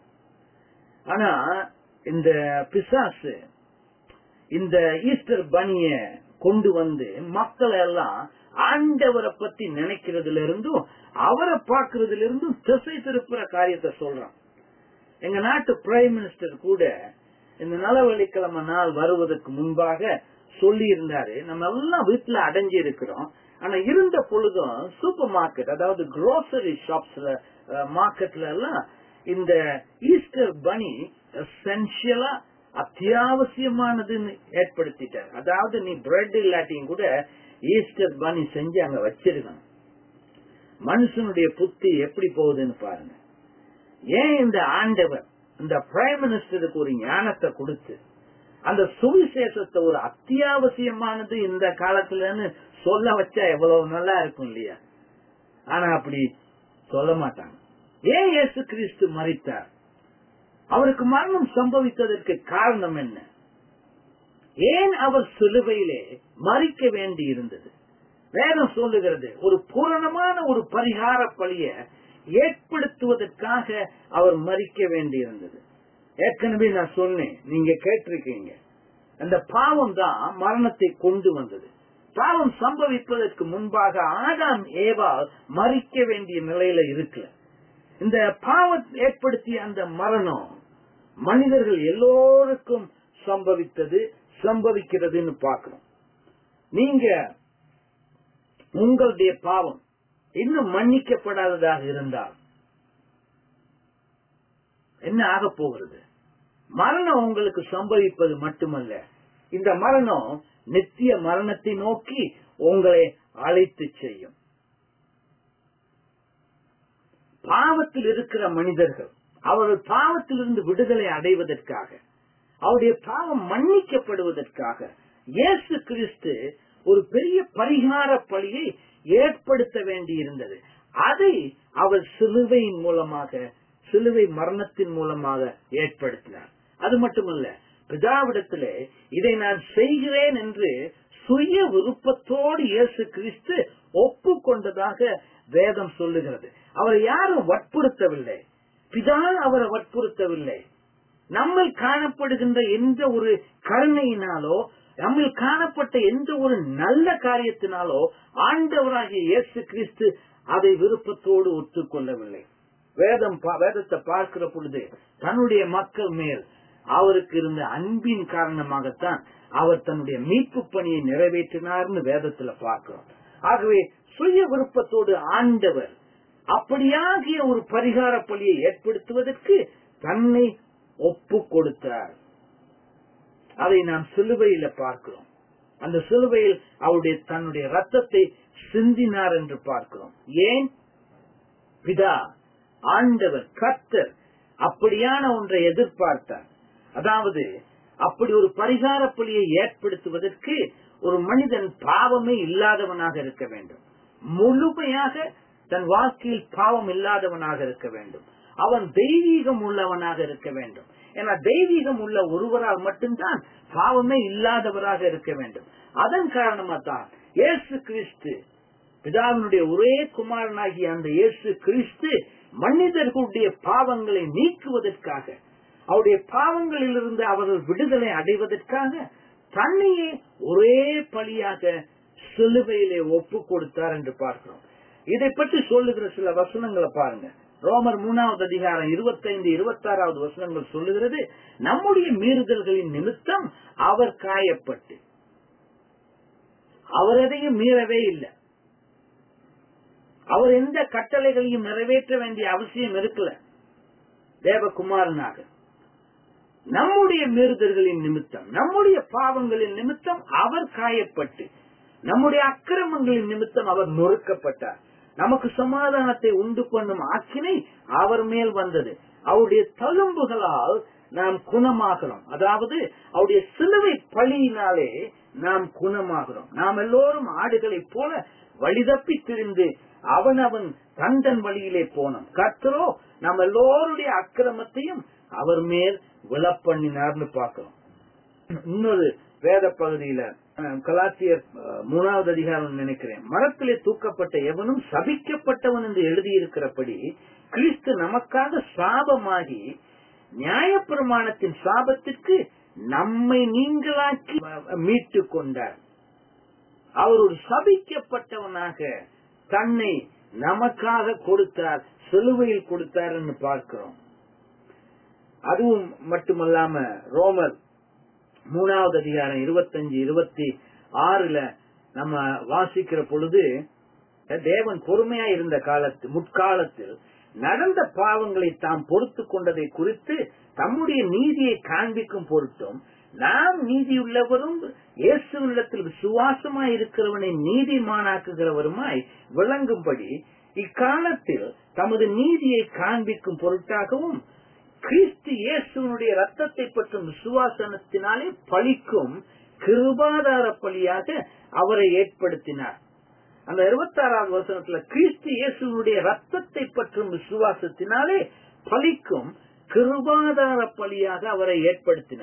ஆனா இந்த பிசாசு இந்த ஈஸ்டர் பனிய கொண்டு வந்து மக்கள் எல்லாம் ஆண்டவரை பத்தி நினைக்கிறதுல இருந்தும் அவரை பார்க்கறதுல இருந்தும் திசை திருப்புற காரியத்தை சொல்றான் எங்க நாட்டு பிரைம் மினிஸ்டர் கூட இந்த நல வெள்ளிக்கிழமை நாள் வருவதற்கு முன்பாக சொல்லி இருந்தாரு நம்ம எல்லாம் வீட்டுல அடைஞ்சு இருக்கிறோம் ஆனா இருந்த பொழுதும் சூப்பர் மார்க்கெட் அதாவது grocery ஷாப்ஸ்ல மார்க்கெட்ல எல்லாம் இந்த ஈஸ்டர் பனி எசென்சியலா அத்தியாவசியமானதுன்னு ஏற்படுத்திட்டார் அதாவது நீ பிரெட் இல்லாட்டியும் கூட ஈஸ்டர் பனி செஞ்சு அங்க வச்சிருக்கணும் மனுஷனுடைய புத்தி எப்படி போகுதுன்னு பாருங்க ஏன் இந்த ஆண்டவர் இந்த பிரைம் மினிஸ்டருக்கு ஒரு ஞானத்தை கொடுத்து அந்த சுவிசேஷத்தை ஒரு அத்தியாவசியமானது இந்த காலத்துலன்னு சொல்ல வச்சா எவ்வளவு நல்லா இருக்கும் இல்லையா ஆனா அப்படி சொல்ல மாட்டாங்க ஏன் இயேசு கிறிஸ்து மறித்தார் அவருக்கு மரணம் சம்பவித்ததற்கு காரணம் என்ன ஏன் அவர் சிலுவையிலே மறிக்க வேண்டி இருந்தது வேதம் சொல்லுகிறது ஒரு பூரணமான ஒரு பரிகார பலிய ஏற்படுத்துவதற்காக அவர் மறிக்க வேண்டி இருந்தது ஏற்கனவே நான் சொன்னேன் நீங்க கேட்டிருக்கீங்க அந்த பாவம் தான் மரணத்தை கொண்டு வந்தது பாவம் சம்பவிப்பதற்கு முன்பாக ஆதாம் ஏவால் மறிக்க வேண்டிய நிலையில இருக்கல இந்த பாவம் ஏற்படுத்திய அந்த மரணம் மனிதர்கள் எல்லோருக்கும் சம்பவித்தது சம்பவிக்கிறதுன்னு பார்க்கிறோம் நீங்க உங்களுடைய பாவம் இன்னும் மன்னிக்கப்படாததாக இருந்தால் என்ன ஆக போகிறது மரணம் உங்களுக்கு சம்பவிப்பது மட்டுமல்ல இந்த மரணம் நித்திய மரணத்தை நோக்கி உங்களை அழைத்து செய்யும் பாவத்தில் இருக்கிற மனிதர்கள் அவர்கள் பாவத்திலிருந்து விடுதலை அடைவதற்காக அவருடைய பாவம் மன்னிக்கப்படுவதற்காக இயேசு கிறிஸ்து ஒரு பெரிய பரிகார பலியை ஏற்படுத்த வேண்டியிருந்தது அதை அவர் சிலுவையின் மூலமாக சிலுவை மரணத்தின் மூலமாக ஏற்படுத்தினார் அது மட்டுமல்ல பிதாவிடத்திலே இதை நான் செய்கிறேன் என்று சுய விருப்பத்தோடு இயேசு கிறிஸ்து ஒப்புக்கொண்டதாக வேதம் சொல்லுகிறது அவரை யாரும் வற்புறுத்தவில்லை பிதா அவரை வற்புறுத்தவில்லை நம்மில் காணப்படுகின்ற எந்த ஒரு கருணையினாலோ நம்மில் காணப்பட்ட எந்த ஒரு நல்ல காரியத்தினாலோ ஆண்டவராகிய இயேசு கிறிஸ்து அதை விருப்பத்தோடு ஒத்துக்கொள்ளவில்லை வேதம் வேதத்தை பார்க்கிற பொழுது தன்னுடைய மக்கள் மேல் அவருக்கு இருந்த அன்பின் காரணமாகத்தான் அவர் தன்னுடைய மீட்பு பணியை நிறைவேற்றினார்னு வேதத்துல பார்க்கிறோம் ஆகவே சுய விருப்பத்தோடு ஆண்டவர் அப்படியாகிய ஒரு பரிகார பலியை ஏற்படுத்துவதற்கு தன்னை ஒப்பு கொடுத்தார் அதை நாம் சிலுவையில பார்க்கிறோம் அந்த சிலுவையில் அவருடைய தன்னுடைய ரத்தத்தை சிந்தினார் என்று பார்க்கிறோம் ஏன் பிதா ஆண்டவர் கத்தர் அப்படியான ஒன்றை எதிர்பார்த்தார் அதாவது அப்படி ஒரு பரிகார பலியை ஏற்படுத்துவதற்கு ஒரு மனிதன் பாவமே இல்லாதவனாக இருக்க வேண்டும் முழுமையாக தன் வாழ்க்கையில் பாவம் இல்லாதவனாக இருக்க வேண்டும் அவன் தெய்வீகம் உள்ளவனாக இருக்க வேண்டும் ஏன்னா தெய்வீகம் உள்ள ஒருவரால் மட்டும்தான் பாவமே இல்லாதவராக இருக்க வேண்டும் அதன் காரணமா தான் இயேசு கிறிஸ்து பிதாவினுடைய ஒரே குமாரனாகிய அந்த இயேசு கிறிஸ்து மனிதர்களுடைய பாவங்களை நீக்குவதற்காக அவருடைய பாவங்களில் இருந்து அவர்கள் விடுதலை அடைவதற்காக தன்னையே ஒரே பலியாக சிலுவையிலே ஒப்பு கொடுத்தார் என்று பார்க்கிறோம் இதை பற்றி சொல்லுகிற சில வசனங்களை பாருங்க ரோமர் மூணாவது அதிகாரம் இருபத்தைந்து இருபத்தி ஆறாவது வசனங்கள் சொல்லுகிறது நம்முடைய மீறுதல்களின் நிமித்தம் அவர் காயப்பட்டு அவர் எதையும் மீறவே இல்லை அவர் எந்த கட்டளைகளையும் நிறைவேற்ற வேண்டிய அவசியம் இருக்கல தேவகுமாரனாக நம்முடைய மீறுதல்களின் நிமித்தம் நம்முடைய பாவங்களின் நிமித்தம் அவர் காயப்பட்டு நம்முடைய அக்கிரமங்களின் நிமித்தம் அவர் நொறுக்கப்பட்டார் நமக்கு சமாதானத்தை உண்டு பண்ணும் ஆக்கினை அவர் மேல் வந்தது அவருடைய தழும்புகளால் நாம் குணமாகிறோம் அதாவது அவருடைய சிலுவை பழியினாலே நாம் குணமாகிறோம் நாம் எல்லோரும் ஆடுகளைப் போல வழிதப்பி திரிந்து அவன் அவன் தந்தன் வழியிலே போனோம் கர்த்தரோ நம்ம எல்லோருடைய அக்கிரமத்தையும் அவர் மேல் விழப்பண்ணினார்னு பார்க்கிறோம் இன்னொரு வேத பகுதியில கலாச்சியர் மூணாவது அதிகாரம் நினைக்கிறேன் மரத்திலே தூக்கப்பட்ட எவனும் சபிக்கப்பட்டவன் என்று எழுதியிருக்கிறபடி கிறிஸ்து நமக்காக சாபமாகி நியாயப்பிரமாணத்தின் சாபத்திற்கு நம்மை நீங்களாக்கி மீட்டு கொண்டார் அவர் ஒரு சபிக்கப்பட்டவனாக தன்னை நமக்காக கொடுத்தார் சிலுவையில் கொடுத்தார் என்று பார்க்கிறோம் அதுவும் மட்டுமல்லாம ரோமர் மூணாவது அதிகாரம் இருபத்தஞ்சு இருபத்தி ஆறுல நம்ம வாசிக்கிற பொழுது தேவன் பொறுமையா இருந்த காலத்து முற்காலத்தில் நடந்த பாவங்களை தாம் பொறுத்து கொண்டதை குறித்து தம்முடைய நீதியை காண்பிக்கும் பொருட்டும் நாம் நீதியுள்ளவரும் இயேசுவிடத்தில் விசுவாசமாய் இருக்கிறவனை நீதிமானாக்குகிறவருமாய் விளங்கும்படி இக்காலத்தில் தமது நீதியை காண்பிக்கும் பொருட்டாகவும் கிறிஸ்து இயேசுனுடைய ரத்தத்தை பற்றும் விசுவாசனத்தினாலே பழிக்கும் கிருபாதார பலியாக அவரை ஏற்படுத்தினார் அந்த இருபத்தி ஆறாவது வசனத்துல கிறிஸ்து இயேசுனுடைய ரத்தத்தை பற்றும் விசுவாசத்தினாலே பலிக்கும் கிருபாதார பலியாக அவரை ஏற்படுத்தினார்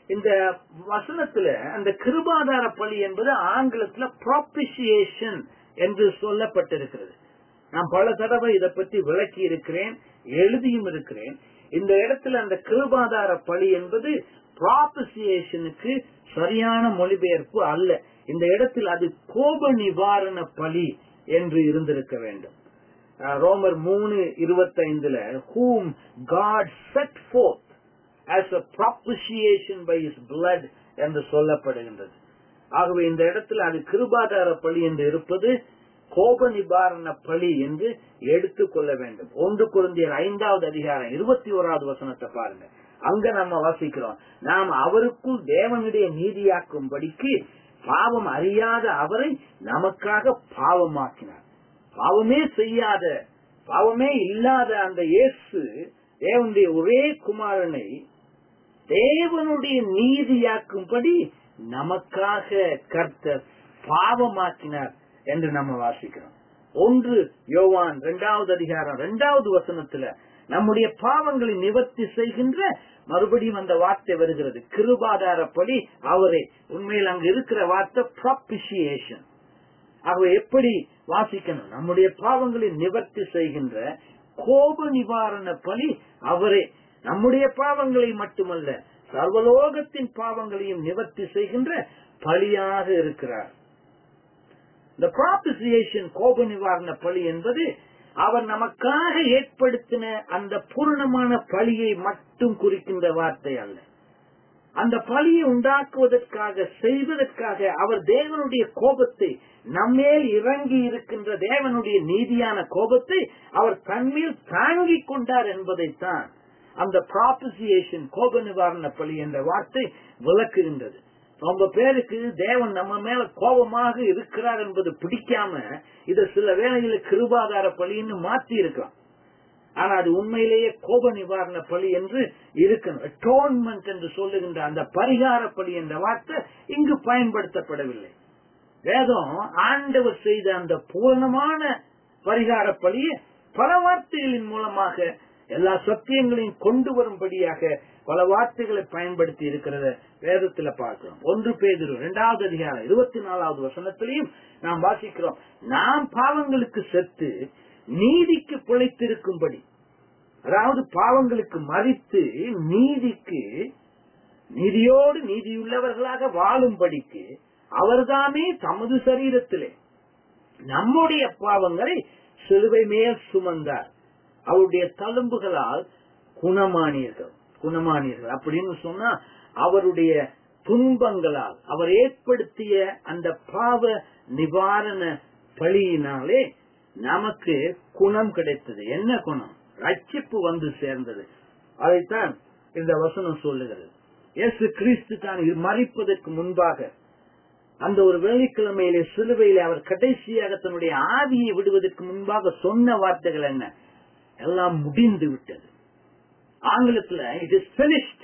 இந்த வசனத்துல அந்த கிருபாதார பலி என்பது ஆங்கிலத்துல ப்ராபிசியேஷன் என்று சொல்லப்பட்டிருக்கிறது நான் பல தடவை இதை பற்றி விளக்கி இருக்கிறேன் எழுதியும் இருக்கிறேன் இந்த இடத்துல அந்த கிருபாதார பலி என்பது ப்ராபிசியேஷனுக்கு சரியான மொழிபெயர்ப்பு அல்ல இந்த இடத்தில் அது கோப நிவாரண பலி என்று இருந்திருக்க வேண்டும் அஹ் ரோமர் மூணு இருபத்தைந்துல hmm God set forth as a propitiation by his blood என்று சொல்லப்படுகின்றது ஆகவே இந்த இடத்துல அது கிருபாதார பலி என்று இருப்பது கோப நிவாரண பலி என்று எடுத்துக் கொள்ள வேண்டும் ஒன்று குருந்தியர் ஐந்தாவது அதிகாரம் இருபத்தி ஓராவது வசனத்தை பாருங்க அங்க நம்ம வாசிக்கிறோம் நாம் அவருக்குள் தேவனுடைய நீதியாக்கும்படிக்கு பாவம் அறியாத அவரை நமக்காக பாவமாக்கினார் பாவமே செய்யாத பாவமே இல்லாத அந்த இயேசு தேவனுடைய ஒரே குமாரனை தேவனுடைய நீதியாக்கும்படி நமக்காக கர்த்தர் பாவமாக்கினார் என்று நம்ம வாசிக்கிறோம் ஒன்று யோவான் இரண்டாவது அதிகாரம் இரண்டாவது வசனத்துல நம்முடைய பாவங்களை நிவர்த்தி செய்கின்ற மறுபடியும் அந்த வார்த்தை வருகிறது கிருபாதாரப்படி அவரே உண்மையில் அங்க இருக்கிற வார்த்தை ப்ராபிசியேஷன் ஆகவே எப்படி வாசிக்கணும் நம்முடைய பாவங்களை நிவர்த்தி செய்கின்ற கோப நிவாரண பலி அவரே நம்முடைய பாவங்களை மட்டுமல்ல சர்வலோகத்தின் பாவங்களையும் நிவர்த்தி செய்கின்ற பலியாக இருக்கிறார் இந்த ப்ராபிசியேஷன் கோப நிவாரண பலி என்பது அவர் நமக்காக ஏற்படுத்தின அந்த பூர்ணமான பலியை மட்டும் குறிக்கின்ற வார்த்தை அல்ல அந்த பலியை உண்டாக்குவதற்காக செய்வதற்காக அவர் தேவனுடைய கோபத்தை நம்மேல் இறங்கி இருக்கின்ற தேவனுடைய நீதியான கோபத்தை அவர் தன்மேல் தாங்கிக் கொண்டார் என்பதைத்தான் அந்த ப்ராபிசியேஷன் கோப நிவாரண பலி என்ற வார்த்தை விளக்குகின்றது ரொம்ப பேருக்கு தேவன் நம்ம மேல கோபமாக இருக்கிறார் என்பது பிடிக்காம இத சில வேளைகளில் கிருபாதார பலின்னு மாத்தி இருக்கலாம் ஆனா அது உண்மையிலேயே கோப நிவாரண பலி என்று இருக்கணும் அட்டோன்மெண்ட் என்று சொல்லுகின்ற அந்த பரிகார பலி என்ற வார்த்தை இங்கு பயன்படுத்தப்படவில்லை வேதம் ஆண்டவர் செய்த அந்த பூர்ணமான பரிகார பலியை பல வார்த்தைகளின் மூலமாக எல்லா சத்தியங்களையும் கொண்டு வரும்படியாக பல வார்த்தைகளை பயன்படுத்தி இருக்கிறத வேதத்துல பார்க்கிறோம் ஒன்று பேதிரு இரண்டாவது அதிகாரம் இருபத்தி நாலாவது வசனத்திலையும் நாம் வாசிக்கிறோம் நாம் பாவங்களுக்கு செத்து நீதிக்கு பிழைத்திருக்கும்படி அதாவது பாவங்களுக்கு மறித்து நீதிக்கு நீதியோடு நீதியுள்ளவர்களாக வாழும்படிக்கு அவர்தாமே தமது சரீரத்திலே நம்முடைய பாவங்களை சிலுவை மேல் சுமந்தார் அவருடைய தழும்புகளால் குணமானீர்கள் குணமானீர்கள் அப்படின்னு சொன்னா அவருடைய துன்பங்களால் அவர் ஏற்படுத்திய அந்த பாவ நிவாரண பழியினாலே நமக்கு குணம் கிடைத்தது என்ன குணம் ரட்சிப்பு வந்து சேர்ந்தது அதைத்தான் இந்த வசனம் சொல்லுகிறது இயேசு கிறிஸ்து தான் மறிப்பதற்கு முன்பாக அந்த ஒரு வெள்ளிக்கிழமையிலே சிலுவையிலே அவர் கடைசியாக தன்னுடைய ஆவியை விடுவதற்கு முன்பாக சொன்ன வார்த்தைகள் என்ன எல்லாம் முடிந்து விட்டது ஆங்கிலத்துல இட் இஸ் பினிஷ்ட்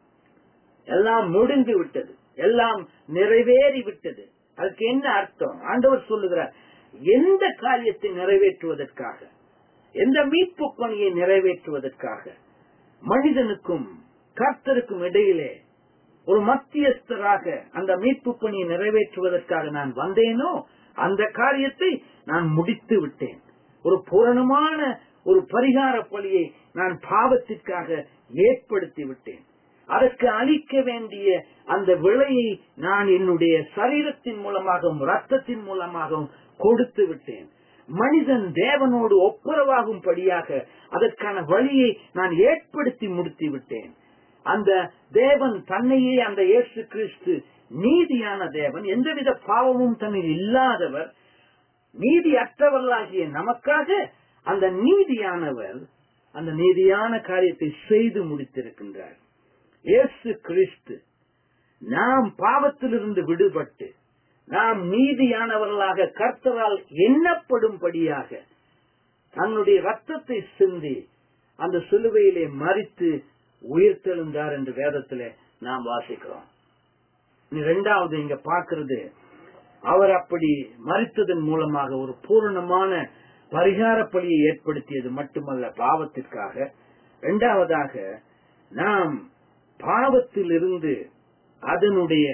எல்லாம் முடிந்து விட்டது எல்லாம் நிறைவேறி விட்டது அதுக்கு என்ன அர்த்தம் ஆண்டவர் சொல்லுகிறார் எந்த காரியத்தை நிறைவேற்றுவதற்காக எந்த மீட்பு பணியை நிறைவேற்றுவதற்காக மனிதனுக்கும் கர்த்தருக்கும் இடையிலே ஒரு மத்தியஸ்தராக அந்த மீட்பு பணியை நிறைவேற்றுவதற்காக நான் வந்தேனோ அந்த காரியத்தை நான் முடித்து விட்டேன் ஒரு பூரணமான ஒரு பரிகார பலியை நான் பாவத்திற்காக ஏற்படுத்தி விட்டேன் அதற்கு அளிக்க வேண்டிய அந்த விலையை நான் என்னுடைய சரீரத்தின் மூலமாகவும் ரத்தத்தின் மூலமாகவும் கொடுத்து விட்டேன் மனிதன் தேவனோடு ஒப்புரவாகும்படியாக அதற்கான வழியை நான் ஏற்படுத்தி முடித்து விட்டேன் அந்த தேவன் தன்னையே அந்த இயேசு கிறிஸ்து நீதியான தேவன் எந்தவித பாவமும் தன்னில் இல்லாதவர் நீதி அற்றவர்களாகிய நமக்காக அந்த நீதியானவர் அந்த நீதியான காரியத்தை செய்து முடித்திருக்கின்றார் இயேசு கிறிஸ்து நாம் பாவத்திலிருந்து விடுபட்டு நாம் நீதியானவர்களாக கர்த்தரால் எண்ணப்படும்படியாக தன்னுடைய ரத்தத்தை சிந்தி அந்த சிலுவையிலே மறித்து உயிர்த்தெழுந்தார் என்று வேதத்திலே நாம் வாசிக்கிறோம் இரண்டாவது இங்க பார்க்கிறது அவர் அப்படி மறித்ததன் மூலமாக ஒரு பூரணமான பரிகார பலியை ஏற்படுத்தியது மட்டுமல்ல பாவத்திற்காக இரண்டாவதாக நாம் பாவத்தில் இருந்து அதனுடைய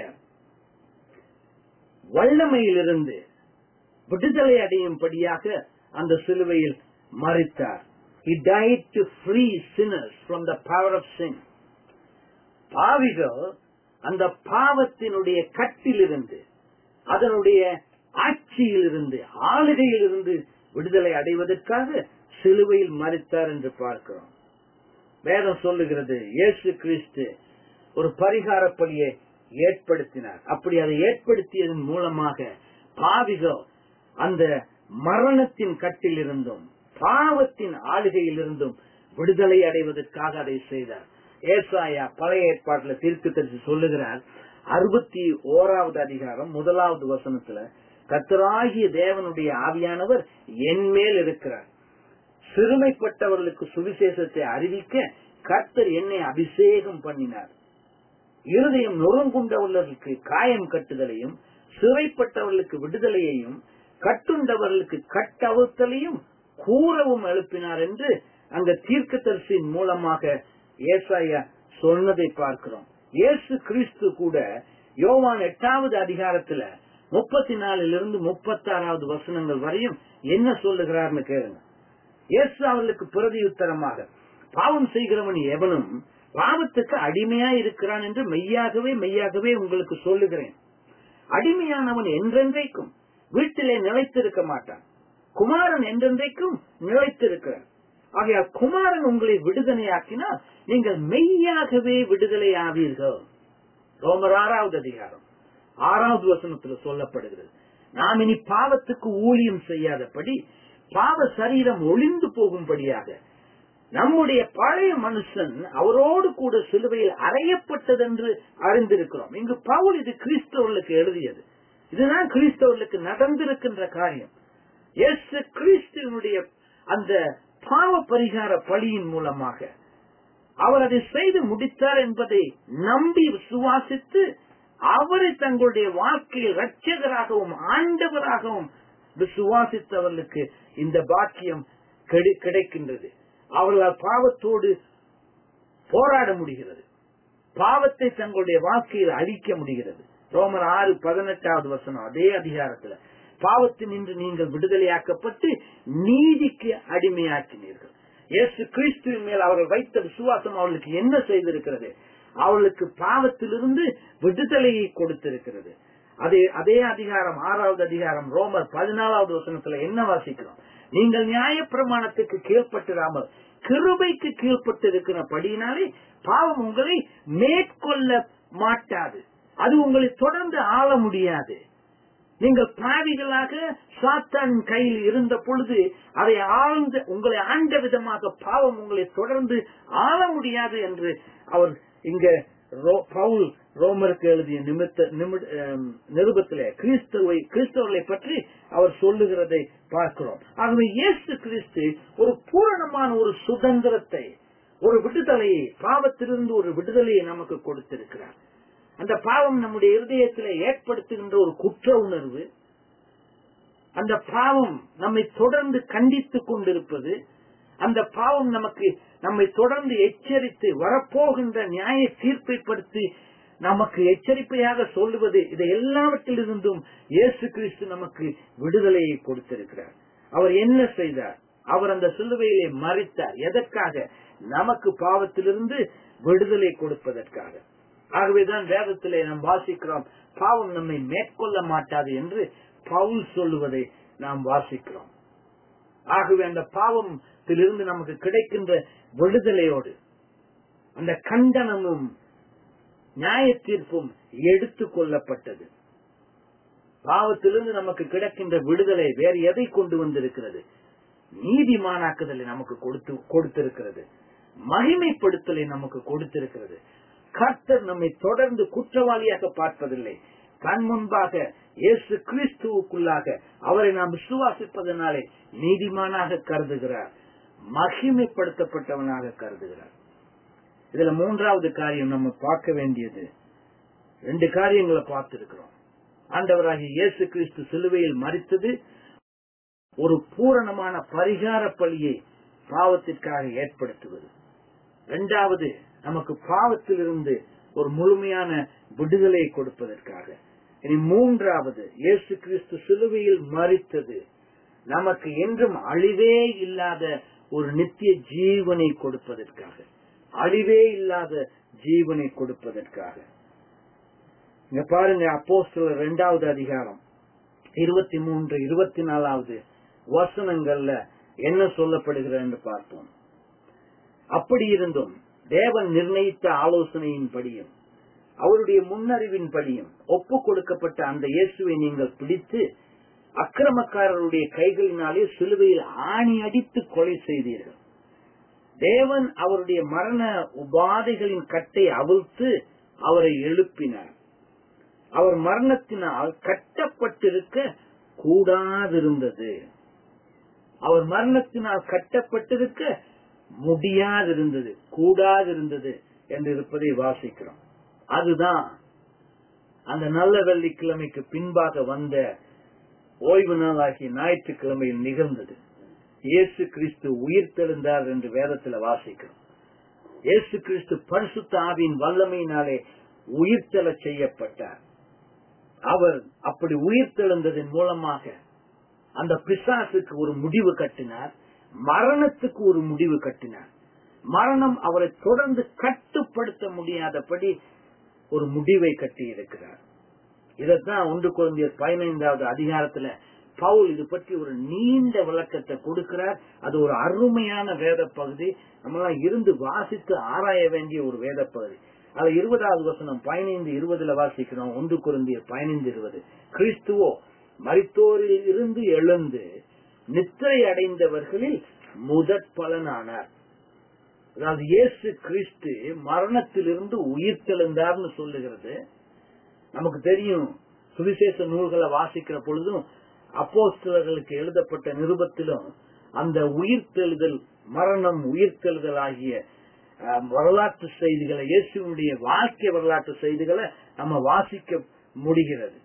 வல்லமையிலிருந்து விடுதலை அடையும்படியாக அந்த சிலுவையில் மறித்தார் He died to free sinners from the power of sin. பாவிகள் அந்த பாவத்தினுடைய கட்டிலிருந்து அதனுடைய ஆட்சியிலிருந்து ஆளுகையிலிருந்து விடுதலை அடைவதற்காக சிலுவையில் மறித்தார் என்று பார்க்கிறோம் வேதம் சொல்லுகிறது இயேசு கிறிஸ்து ஒரு பரிகார பலியை ஏற்படுத்தினார் அப்படி அதை ஏற்படுத்தியதன் மூலமாக பாவிகள் அந்த மரணத்தின் கட்டில் இருந்தும் பாவத்தின் ஆளுகையிலிருந்தும் விடுதலை அடைவதற்காக அதை செய்தார் ஏசாயா பழைய ஏற்பாட்டுல தீர்க்கு தரிசி சொல்லுகிறார் அறுபத்தி ஓராவது அதிகாரம் முதலாவது வசனத்துல கத்தராகிய தேவனுடைய ஆவியானவர் என் மேல் இருக்கிறார் சிறுமைப்பட்டவர்களுக்கு சுவிசேஷத்தை அறிவிக்க கர்த்தர் என்னை அபிஷேகம் பண்ணினார் இருதயம் நொறுங்குண்டவர்களுக்கு காயம் கட்டுதலையும் சிறைப்பட்டவர்களுக்கு விடுதலையையும் கட்டுண்டவர்களுக்கு கட்டவுத்தலையும் கூறவும் எழுப்பினார் என்று அங்க தீர்க்கதரிசியின் மூலமாக ஏசாயா சொன்னதை பார்க்கிறோம் இயேசு கிறிஸ்து கூட யோவான் எட்டாவது அதிகாரத்துல முப்பத்தி நாலிலிருந்து முப்பத்தி ஆறாவது வசனங்கள் வரையும் என்ன சொல்லுகிறார்னு கேளுங்க இயேசு அவர்களுக்கு பிரதியுத்தரமாக பாவம் செய்கிறவன் எவனும் பாவத்துக்கு அடிமையா இருக்கிறான் என்று மெய்யாகவே மெய்யாகவே உங்களுக்கு சொல்லுகிறேன் அடிமையானவன் என்றென்றைக்கும் வீட்டிலே நிலைத்திருக்க மாட்டான் குமாரன் என்றென்றைக்கும் நிலைத்திருக்கிறார் ஆகையால் குமாரன் உங்களை விடுதலையாக்கினால் நீங்கள் மெய்யாகவே விடுதலை ஆவீர்கள் ரோமர் ஆறாவது அதிகாரம் ஆறாவது வசனத்துல சொல்லப்படுகிறது நாம் இனி பாவத்துக்கு ஊழியம் செய்யாதபடி பாவ சரீரம் ஒளிந்து போகும்படியாக நம்முடைய பழைய மனுஷன் அவரோடு கூட சிலுவையில் அறையப்பட்டதென்று அறிந்திருக்கிறோம் இங்கு பவுல் இது கிறிஸ்தவர்களுக்கு எழுதியது இதுதான் கிறிஸ்தவர்களுக்கு நடந்திருக்கின்ற காரியம் எஸ் கிறிஸ்துவனுடைய அந்த பாவ பரிகார பலியின் மூலமாக அவர் அதை செய்து முடித்தார் என்பதை நம்பி விசுவாசித்து அவரை தங்களுடைய வாழ்க்கையில் ரட்சகராகவும் ஆண்டவராகவும் விசுவாசித்தவர்களுக்கு இந்த பாக்கியம் கிடைக்கின்றது அவர்களால் பாவத்தோடு போராட முடிகிறது பாவத்தை தங்களுடைய வாழ்க்கையில் அழிக்க முடிகிறது ரோமர் ஆறு பதினெட்டாவது வசனம் அதே அதிகாரத்துல பாவத்தின் இன்று நீங்கள் விடுதலையாக்கப்பட்டு நீதிக்கு அடிமையாக்கினீர்கள் இயேசு கிறிஸ்துவின் மேல் அவர்கள் வைத்த விசுவாசம் அவர்களுக்கு என்ன செய்திருக்கிறது அவர்களுக்கு பாவத்திலிருந்து விடுதலையை கொடுத்திருக்கிறது அதே அதே அதிகாரம் ஆறாவது அதிகாரம் ரோமர் பதினாலாவது வசனத்துல என்ன வாசிக்கிறோம் நீங்கள் நியாய பிரமாணத்துக்கு கீழ்பட்டிராமல் கிருபைக்கு கீழ்பட்டு இருக்கிறபடியினாலே பாவம் உங்களை மேற்கொள்ள மாட்டாது அது உங்களை தொடர்ந்து ஆள முடியாது நீங்கள் பாவிகளாக சாத்தான் கையில் இருந்த பொழுது அதை ஆழ்ந்த உங்களை ஆண்ட விதமாக பாவம் உங்களை தொடர்ந்து ஆள முடியாது என்று அவர் இங்க பவுல் ரோமருக்கு எழுதிய நிமித்த நிருபத்திலே கிறிஸ்துவை கிறிஸ்தவர்களை பற்றி அவர் சொல்லுகிறதை பார்க்கிறோம் ஆகவே இயேசு கிறிஸ்து ஒரு பூரணமான ஒரு சுதந்திரத்தை ஒரு விடுதலையை பாவத்திலிருந்து ஒரு விடுதலையை நமக்கு கொடுத்திருக்கிறார் அந்த பாவம் நம்முடைய இருதயத்தில் ஏற்படுத்துகின்ற ஒரு குற்ற உணர்வு அந்த பாவம் நம்மை தொடர்ந்து கண்டித்துக் கொண்டிருப்பது அந்த பாவம் நமக்கு நம்மை தொடர்ந்து எச்சரித்து வரப்போகின்ற நியாய தீர்ப்பை படுத்தி நமக்கு எச்சரிப்பையாக சொல்லுவது இதை எல்லாவற்றிலிருந்தும் இயேசு கிறிஸ்து நமக்கு விடுதலையை கொடுத்திருக்கிறார் அவர் என்ன செய்தார் அவர் அந்த சிலுவையிலே மறித்தார் எதற்காக நமக்கு பாவத்திலிருந்து விடுதலை கொடுப்பதற்காக ஆகவேதான் வேதத்திலே நாம் வாசிக்கிறோம் பாவம் நம்மை மேற்கொள்ள மாட்டாது என்று பவுல் சொல்லுவதை நாம் வாசிக்கிறோம் ஆகவே அந்த பாவத்திலிருந்து நமக்கு கிடைக்கின்ற விடுதலையோடு அந்த கண்டனமும் நியாய தீர்ப்பும் எடுத்துக் கொள்ளப்பட்டது பாவத்திலிருந்து நமக்கு கிடைக்கின்ற விடுதலை வேறு எதை கொண்டு வந்திருக்கிறது நீதிமானாக்குதலை நமக்கு கொடுத்து கொடுத்திருக்கிறது மகிமைப்படுத்தலை நமக்கு கொடுத்திருக்கிறது கர்த்தர் நம்மை தொடர்ந்து குற்றவாளியாக பார்ப்பதில்லை கண் முன்பாக இயேசு கிறிஸ்துவுக்குள்ளாக அவரை நாம் விசுவாசிப்பதனாலே நீதிமானாக கருதுகிறார் மகிமைப்படுத்தப்பட்டவனாக கருதுகிறார் இதுல மூன்றாவது காரியம் நம்ம பார்க்க வேண்டியது ரெண்டு காரியங்களை பார்த்திருக்கிறோம் ஆண்டவராகிய இயேசு கிறிஸ்து சிலுவையில் மறித்தது ஒரு பூரணமான பரிகார பலியை பாவத்திற்காக ஏற்படுத்துவது இரண்டாவது நமக்கு பாவத்திலிருந்து ஒரு முழுமையான விடுதலை கொடுப்பதற்காக இனி மூன்றாவது இயேசு கிறிஸ்து சிலுவையில் மறித்தது நமக்கு என்றும் அழிவே இல்லாத ஒரு நித்திய ஜீவனை கொடுப்பதற்காக அழிவே இல்லாத ஜீவனை கொடுப்பதற்காக இங்க பாருங்க அப்போ இரண்டாவது அதிகாரம் இருபத்தி மூன்று இருபத்தி நாலாவது வசனங்கள்ல என்ன சொல்லப்படுகிறது என்று பார்ப்போம் அப்படி இருந்தும் தேவன் நிர்ணயித்த ஆலோசனையின்படியும் அவருடைய முன்னறிவின் படியும் ஒப்பு கொடுக்கப்பட்ட அந்த இயேசுவை நீங்கள் பிடித்து அக்கிரமக்காரருடைய கைகளினாலே சிலுவையில் ஆணி அடித்து கொலை செய்தீர்கள் தேவன் அவருடைய மரண உபாதைகளின் கட்டை அவிழ்த்து அவரை எழுப்பினார் அவர் மரணத்தினால் கட்டப்பட்டிருக்க கூடாதிருந்தது அவர் மரணத்தினால் கட்டப்பட்டிருக்க முடியாதிருந்தது கூடாதிருந்தது என்று இருப்பதை வாசிக்கிறோம் அதுதான் அந்த நல்ல வெள்ளிக்கிழமைக்கு பின்பாக வந்த ஓய்வு நாள் ஆகிய ஞாயிற்றுக்கிழமையில் நிகழ்ந்தது இயேசு கிறிஸ்து உயிர் தெழுந்தார் என்று வேதத்தில் வாசிக்கிறோம் இயேசு கிறிஸ்து பரிசுத்த ஆவியின் வல்லமையினாலே உயிர்த்தெழ செய்யப்பட்டார் அவர் அப்படி உயிர் தெழுந்ததன் மூலமாக அந்த பிசாசுக்கு ஒரு முடிவு கட்டினார் மரணத்துக்கு ஒரு முடிவு கட்டினார் மரணம் அவரை தொடர்ந்து கட்டுப்படுத்த முடியாதபடி ஒரு முடிவை கட்டி இருக்கிறார் இதத்தான் ஒன்று குழந்தைய பதினைந்தாவது அதிகாரத்துல பவுல் இது பற்றி ஒரு நீண்ட விளக்கத்தை கொடுக்கிறார் அது ஒரு அருமையான வேத பகுதி நம்மளாம் இருந்து வாசித்து ஆராய வேண்டிய ஒரு வேத பகுதி அது இருபதாவது வசனம் பதினைந்து இருபதுல வாசிக்கிறோம் ஒன்று குருந்திய பதினைந்து இருபது கிறிஸ்துவோ மரித்தோரில் இருந்து எழுந்து நித்திரை அடைந்தவர்களில் முதற் பலனானார் அதாவது இயேசு கிறிஸ்து மரணத்திலிருந்து உயிர் தெழுந்தார்னு சொல்லுகிறது நமக்கு தெரியும் சுவிசேஷ நூல்களை வாசிக்கிற பொழுதும் அப்போஸ்தலர்களுக்கு எழுதப்பட்ட நிருபத்திலும் அந்த உயிர்த்தெழுதல் மரணம் உயிர்த்தெழுதல் ஆகிய அஹ், வரலாற்று செய்திகளை இயேசுடைய வாழ்க்கை வரலாற்று செய்திகளை நம்ம வாசிக்க முடிகிறது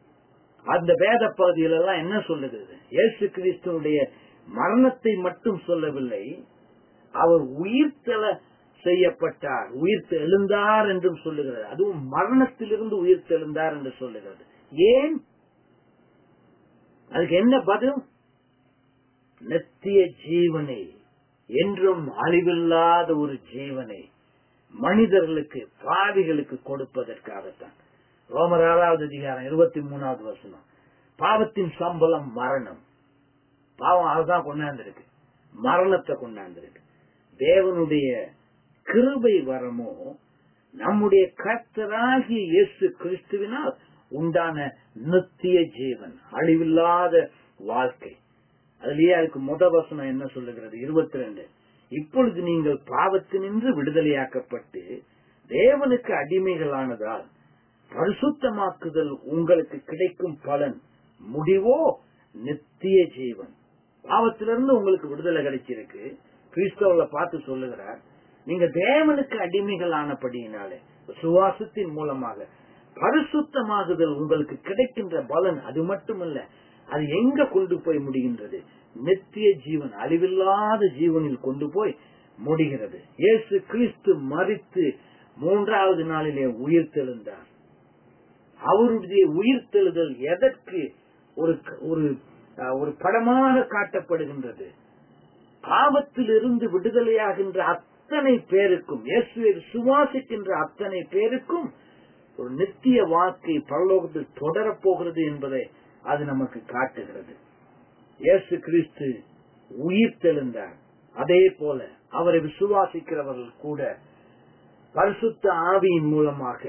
அந்த வேத பகுதியிலெல்லாம் என்ன சொல்லுகிறது இயேசு கிறிஸ்துவனுடைய மரணத்தை மட்டும் சொல்லவில்லை அவர் உயிர்த்தெழ செய்யப்பட்டார் உயிர்த்து எழுந்தார் என்றும் சொல்லுகிறது அதுவும் மரணத்திலிருந்து உயிர்த்து எழுந்தார் என்று சொல்லுகிறது ஏன் அதுக்கு என்ன பதில் நித்திய ஜீவனை என்றும் அழிவில்லாத ஒரு ஜீவனை மனிதர்களுக்கு பாவிகளுக்கு கொடுப்பதற்காகத்தான் ரோமர் ஆறாவது அதிகாரம் இருபத்தி மூணாவது வசனம் பாவத்தின் சம்பளம் மரணம் பாவம் அதுதான் கொண்டாந்திருக்கு மரணத்தை கொண்டாந்திருக்கு தேவனுடைய கிருபை வரமோ நம்முடைய கர்த்தராகிய இயேசு கிறிஸ்துவினால் உண்டான நித்திய ஜீவன் அழிவில்லாத வாழ்க்கை அதுலயே அதுக்கு முத வசனம் என்ன சொல்லுகிறது இருபத்தி ரெண்டு இப்பொழுது நீங்கள் பாவத்தினின்று விடுதலையாக்கப்பட்டு தேவனுக்கு அடிமைகளானதால் பரிசுத்தமாக்குதல் உங்களுக்கு கிடைக்கும் பலன் முடிவோ நித்திய ஜீவன் பாவத்திலிருந்து உங்களுக்கு விடுதலை கிடைச்சிருக்கு கிறிஸ்தவர்களை பார்த்து சொல்லுகிறார் நீங்க தேவனுக்கு அடிமைகள் ஆனபடியினாலே சுவாசத்தின் மூலமாக பரிசுத்தமாகுதல் உங்களுக்கு கிடைக்கின்ற பலன் அது மட்டுமல்ல அது எங்க கொண்டு போய் முடிகின்றது நித்திய ஜீவன் அழிவில்லாத ஜீவனில் கொண்டு போய் முடிகிறது இயேசு கிறிஸ்து மறித்து மூன்றாவது நாளிலே உயிர் தெழுந்தார் அவருடைய உயிர் தெழுதல் எதற்கு ஒரு ஒரு அஹ், ஒரு படமாக காட்டப்படுகின்றது பாவத்திலிருந்து விடுதலையாகின்ற அத்தனை பேருக்கும் இயேசுவை சுவாசிக்கின்ற அத்தனை பேருக்கும் ஒரு நித்திய வாழ்க்கை பரலோகத்தில் தொடரப் போகிறது என்பதை அது நமக்கு காட்டுகிறது இயேசு கிறிஸ்து உயிர் தெழுந்தார் அதே போல அவரை விசுவாசிக்கிறவர்கள் கூட பரிசுத்த ஆவியின் மூலமாக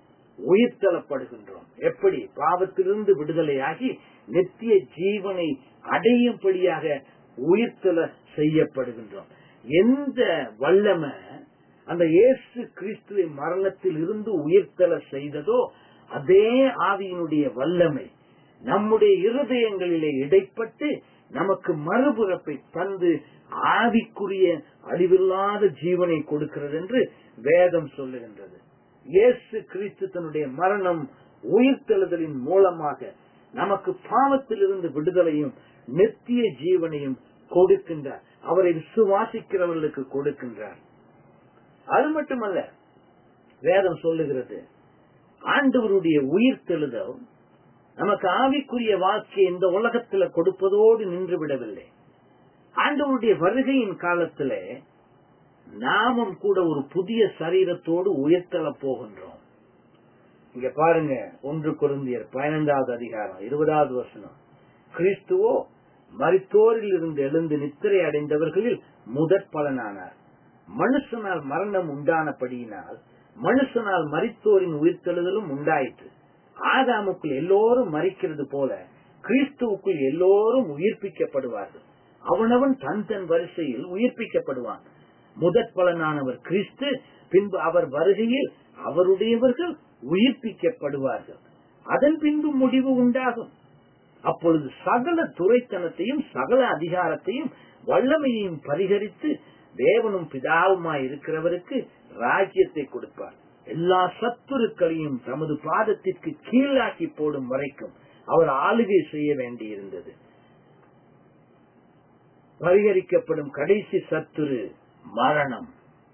உயிர்த்தலப்படுகின்றோம் எப்படி பாவத்திலிருந்து விடுதலையாகி நித்திய ஜீவனை அடையும்படியாக உயிர்த்தல செய்யப்படுகின்றோம் எந்த வல்லமை அந்த இயேசு கிறிஸ்துவை மரணத்தில் இருந்து உயிர்த்தல செய்ததோ அதே ஆவியினுடைய வல்லமை நம்முடைய இருதயங்களிலே இடைப்பட்டு நமக்கு மறுபிறப்பை தந்து ஆவிக்குரிய அழிவில்லாத ஜீவனை கொடுக்கிறது என்று வேதம் சொல்லுகின்றது இயேசு கிறிஸ்து தன்னுடைய மரணம் உயிர்த்தெழுதலின் மூலமாக நமக்கு பாவத்திலிருந்து விடுதலையும் நித்திய ஜீவனையும் கொடுக்கின்றார் அவரை விசுவாசிக்கிறவர்களுக்கு கொடுக்கின்றார் அது மட்டுமல்ல வேதம் சொல்லுகிறது ஆண்டவருடைய உயிர் தெழுதல் நமக்கு ஆவிக்குரிய வாழ்க்கையை இந்த உலகத்துல கொடுப்பதோடு நின்று விடவில்லை ஆண்டவருடைய வருகையின் காலத்திலே நாமும் கூட ஒரு புதிய சரீரத்தோடு உயர்த்தல போகின்றோம் இங்க பாருங்க ஒன்று குருந்தியர் பதினைந்தாவது அதிகாரம் இருபதாவது வசனம் கிறிஸ்துவோ மரித்தோரில் இருந்து எழுந்து நித்திரை அடைந்தவர்களில் முதற் பலனானார் மனுஷனால் மரணம் உண்டானபடியினால் மனுஷனால் மரித்தோரின் உயிர்த்தெழுதலும் உண்டாயிற்று ஆதாமுக்குள் எல்லோரும் மறிக்கிறது போல கிறிஸ்துவுக்குள் எல்லோரும் உயிர்ப்பிக்கப்படுவார்கள் அவனவன் தன் தன் வரிசையில் உயிர்ப்பிக்கப்படுவான் முதற் பலனானவர் கிறிஸ்து பின்பு அவர் வருகையில் அவருடையவர்கள் உயிர்ப்பிக்கப்படுவார்கள் அதன் பின்பு முடிவு உண்டாகும் அப்பொழுது சகல துறைத்தனத்தையும் சகல அதிகாரத்தையும் வல்லமையையும் பரிகரித்து தேவனும் பிதாவுமாய் இருக்கிறவருக்கு ராஜ்யத்தை கொடுப்பார் எல்லா சத்துருக்களையும் தமது பாதத்திற்கு கீழாக்கி போடும் வரைக்கும் அவர் ஆளுகை செய்ய வேண்டியிருந்தது பரிகரிக்கப்படும் கடைசி சத்துரு மரணம்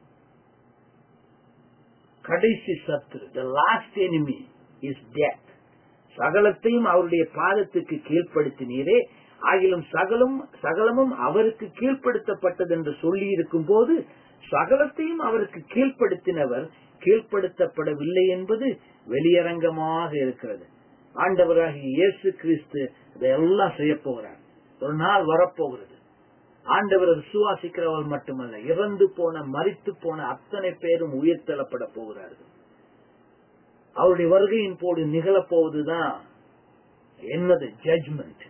கடைசி சத்துரு the last enemy is death சகலத்தையும் அவருடைய பாதத்துக்கு கீழ்ப்படுத்தினீரே ஆகிலும் சகலம் சகலமும் அவருக்கு கீழ்ப்படுத்தப்பட்டது என்று சொல்லி இருக்கும் போது சகலத்தையும் அவருக்கு கீழ்ப்படுத்தினவர் கீழ்ப்படுத்தப்படவில்லை என்பது வெளியரங்கமாக இருக்கிறது ஆண்டவராகிய இயேசு கிறிஸ்து இதையெல்லாம் செய்ய போகிறார் ஒரு நாள் வரப்போகிறது ஆண்டவர் விசுவாசிக்கிறவர் மட்டுமல்ல இறந்து போன மறித்து போன அத்தனை பேரும் உயிர்த்தெழப்பட போகிறார்கள் அவருடைய வருகையின் போது நிகழப்போவதுதான் என்னது ஜட்ஜ்மெண்ட்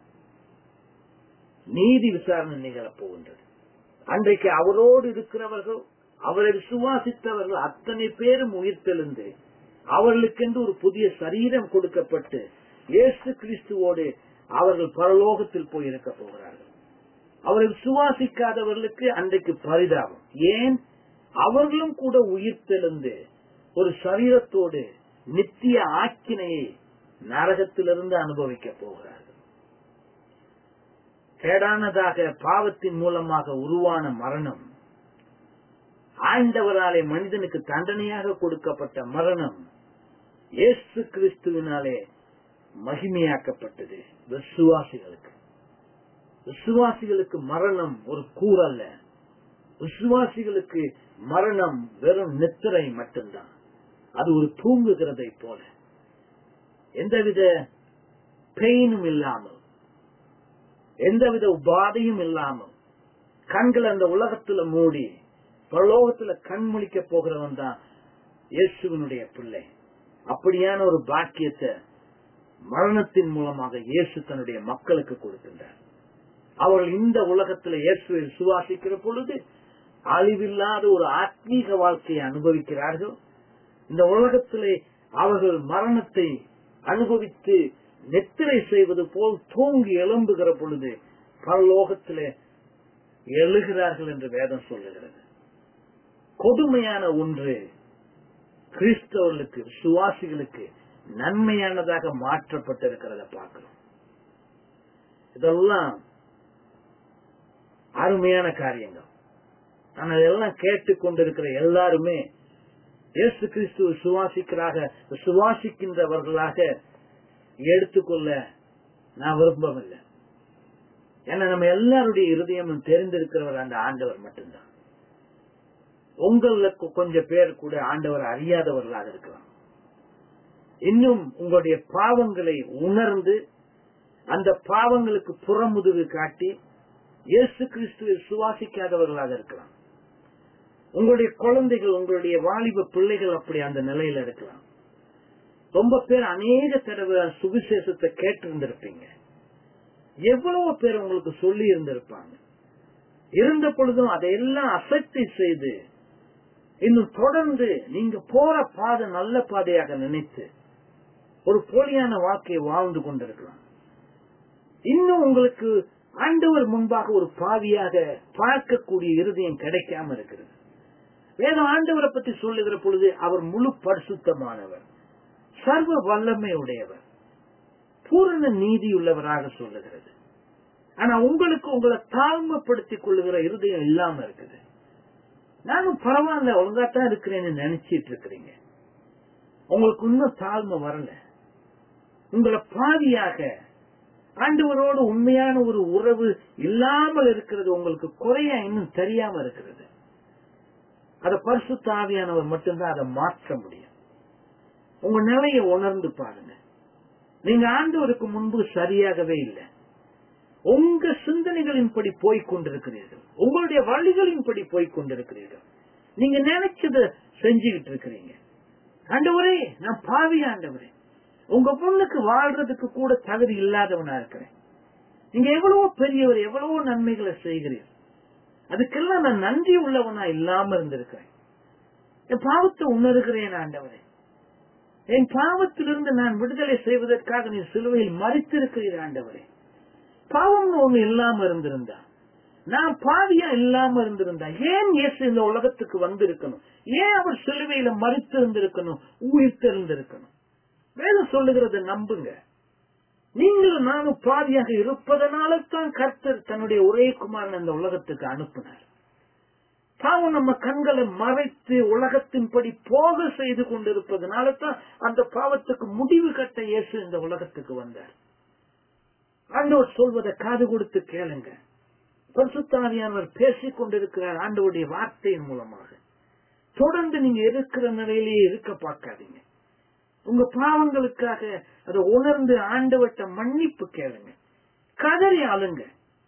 நீதி விசாரணை நிகழப்போகின்றது அன்றைக்கு அவரோடு இருக்கிறவர்கள் அவரை விசுவாசித்தவர்கள் அத்தனை பேரும் உயிர்த்தெழுந்து அவர்களுக்கென்று ஒரு புதிய சரீரம் கொடுக்கப்பட்டு இயேசு கிறிஸ்துவோடு அவர்கள் பரலோகத்தில் போய் இருக்க போகிறார்கள் அவரை விசுவாசிக்காதவர்களுக்கு அன்றைக்கு பரிதாபம் ஏன் அவர்களும் கூட உயிர்த்தெழுந்து ஒரு சரீரத்தோடு நித்திய ஆக்கினையை நரகத்திலிருந்து அனுபவிக்க போகிறார்கள் கேடானதாக பாவத்தின் மூலமாக உருவான மரணம் ஆண்டவராலே மனிதனுக்கு தண்டனையாக கொடுக்கப்பட்ட மரணம் இயேசு கிறிஸ்துவினாலே மகிமையாக்கப்பட்டது விசுவாசிகளுக்கு விசுவாசிகளுக்கு மரணம் ஒரு கூறல்ல விசுவாசிகளுக்கு மரணம் வெறும் நித்திரை மட்டும்தான் அது ஒரு தூங்குகிறதை போல எந்தவித பெயினும் இல்லாமல் எந்தவித உபாதையும் இல்லாமல் கண்கள் அந்த உலகத்துல மூடி பரலோகத்துல கண் முழிக்க போகிறவன் தான் இயேசுவனுடைய பிள்ளை அப்படியான ஒரு பாக்கியத்தை மரணத்தின் மூலமாக இயேசு தன்னுடைய மக்களுக்கு கொடுக்கின்றார் அவர்கள் இந்த உலகத்துல இயேசுவை விசுவாசிக்கிற பொழுது அழிவில்லாத ஒரு ஆத்மீக வாழ்க்கையை அனுபவிக்கிறார்கள் இந்த உலகத்திலே அவர்கள் மரணத்தை அனுபவித்து நெத்திரை செய்வது போல் தூங்கி எழும்புகிற பொழுது பரலோகத்திலே எழுகிறார்கள் என்று வேதம் சொல்லுகிறது கொடுமையான ஒன்று கிறிஸ்தவர்களுக்கு விசுவாசிகளுக்கு நன்மையானதாக மாற்றப்பட்டிருக்கிறத பார்க்கிறோம் இதெல்லாம் அருமையான காரியங்கள் ஆனால் இதெல்லாம் கேட்டுக்கொண்டிருக்கிற எல்லாருமே இயேசு கிறிஸ்துவ சுவாசிக்கிறாக சுவாசிக்கின்றவர்களாக எடுத்துக்கொள்ள நான் விரும்பவில்லை ஏன்னா நம்ம எல்லாருடைய இருதயமும் தெரிந்திருக்கிறவர் அந்த ஆண்டவர் மட்டும்தான் உங்களுக்கு கொஞ்சம் பேர் கூட ஆண்டவர் அறியாதவர்களாக இருக்கலாம் இன்னும் உங்களுடைய பாவங்களை உணர்ந்து அந்த பாவங்களுக்கு புறமுதுகு காட்டி இயேசு கிறிஸ்துவை சுவாசிக்காதவர்களாக இருக்கலாம் உங்களுடைய குழந்தைகள் உங்களுடைய வாலிப பிள்ளைகள் அப்படி அந்த நிலையில இருக்கலாம் ரொம்ப பேர் அநேக தடவை சுவிசேஷத்தை கேட்டு இருந்திருப்பீங்க எவ்வளவு பேர் உங்களுக்கு சொல்லி இருந்திருப்பாங்க இருந்த பொழுதும் அதையெல்லாம் அசக்தி செய்து இன்னும் தொடர்ந்து நீங்க போற பாதை நல்ல பாதையாக நினைத்து ஒரு போலியான வாழ்க்கையை வாழ்ந்து கொண்டிருக்கலாம் இன்னும் உங்களுக்கு ஆண்டவர் முன்பாக ஒரு பாவியாக பார்க்கக்கூடிய இருதயம் கிடைக்காம இருக்கிறது வேதம் ஆண்டவரை பத்தி சொல்லுகிற பொழுது அவர் முழு பரிசுத்தமானவர் சர்வ வல்லமை உடையவர் பூரண நீதி உள்ளவராக சொல்லுகிறது ஆனா உங்களுக்கு உங்களை தாழ்மைப்படுத்திக் கொள்ளுகிற இருதயம் இல்லாம இருக்குது நானும் பரவாயில்ல ஒழுங்கா தான் இருக்கிறேன்னு நினைச்சிட்டு இருக்கிறீங்க உங்களுக்கு இன்னும் தாழ்மை வரல உங்களை பாதியாக ஆண்டவரோடு உண்மையான ஒரு உறவு இல்லாமல் இருக்கிறது உங்களுக்கு குறையா இன்னும் தெரியாம இருக்கிறது அத பரிசுத்த ஆவியானவர் மட்டும்தான் அதை மாற்ற முடியும் உங்க நிலையை உணர்ந்து பாருங்க நீங்க ஆண்டவருக்கு முன்பு சரியாகவே இல்லை உங்க சிந்தனைகளின்படி போய்க் கொண்டிருக்கிறீர்கள் உங்களுடைய வழிகளின்படி போய்க் கொண்டிருக்கிறீர்கள் நீங்க நினைச்சத செஞ்சுக்கிட்டு இருக்கிறீங்க ஆண்டவரே நான் பாவி ஆண்டவரே உங்க பொண்ணுக்கு வாழ்றதுக்கு கூட தகுதி இல்லாதவனா இருக்கிறேன் நீங்க எவ்வளவோ பெரியவர் எவ்வளவோ நன்மைகளை செய்கிறீர் அதுக்கெல்லாம் நான் நன்றி உள்ளவனா இல்லாம இருந்திருக்கிறேன் என் பாவத்தை உணர்கிறேன் ஆண்டவரே என் பாவத்திலிருந்து நான் விடுதலை செய்வதற்காக நீ சிலுவையில் மறித்திருக்கிறீர் ஆண்டவரே பாவம்னு ஒண்ணு இல்லாம இருந்திருந்தா நான் பாவியா இல்லாம இருந்திருந்தா ஏன் இயேசு இந்த உலகத்துக்கு வந்திருக்கணும் ஏன் அவர் சிலுவையில மறித்து இருந்திருக்கணும் உயிர்த்து இருந்திருக்கணும் வேதம் சொல்லுகிறத நம்புங்க நீங்களும் நானும் பாவியாக இருப்பதனால தான் கர்த்தர் தன்னுடைய ஒரே குமாரன் அந்த உலகத்துக்கு அனுப்பினார் பாவம் நம்ம கண்களை மறைத்து உலகத்தின்படி போக செய்து கொண்டிருப்பதனால தான் அந்த பாவத்துக்கு முடிவு கட்ட இயேசு இந்த உலகத்துக்கு வந்தார் ஆண்டவர் சொல்வதை காது கொடுத்து கேளுங்க பரிசுத்தாவியானவர் பேசிக் கொண்டிருக்கிறார் ஆண்டவருடைய வார்த்தையின் மூலமாக தொடர்ந்து நீங்க இருக்கிற நிலையிலேயே இருக்க பார்க்காதீங்க உங்க பாவங்களுக்காக அதை உணர்ந்து ஆண்டவர்கிட்ட மன்னிப்பு கேளுங்க கதறி ஆளுங்க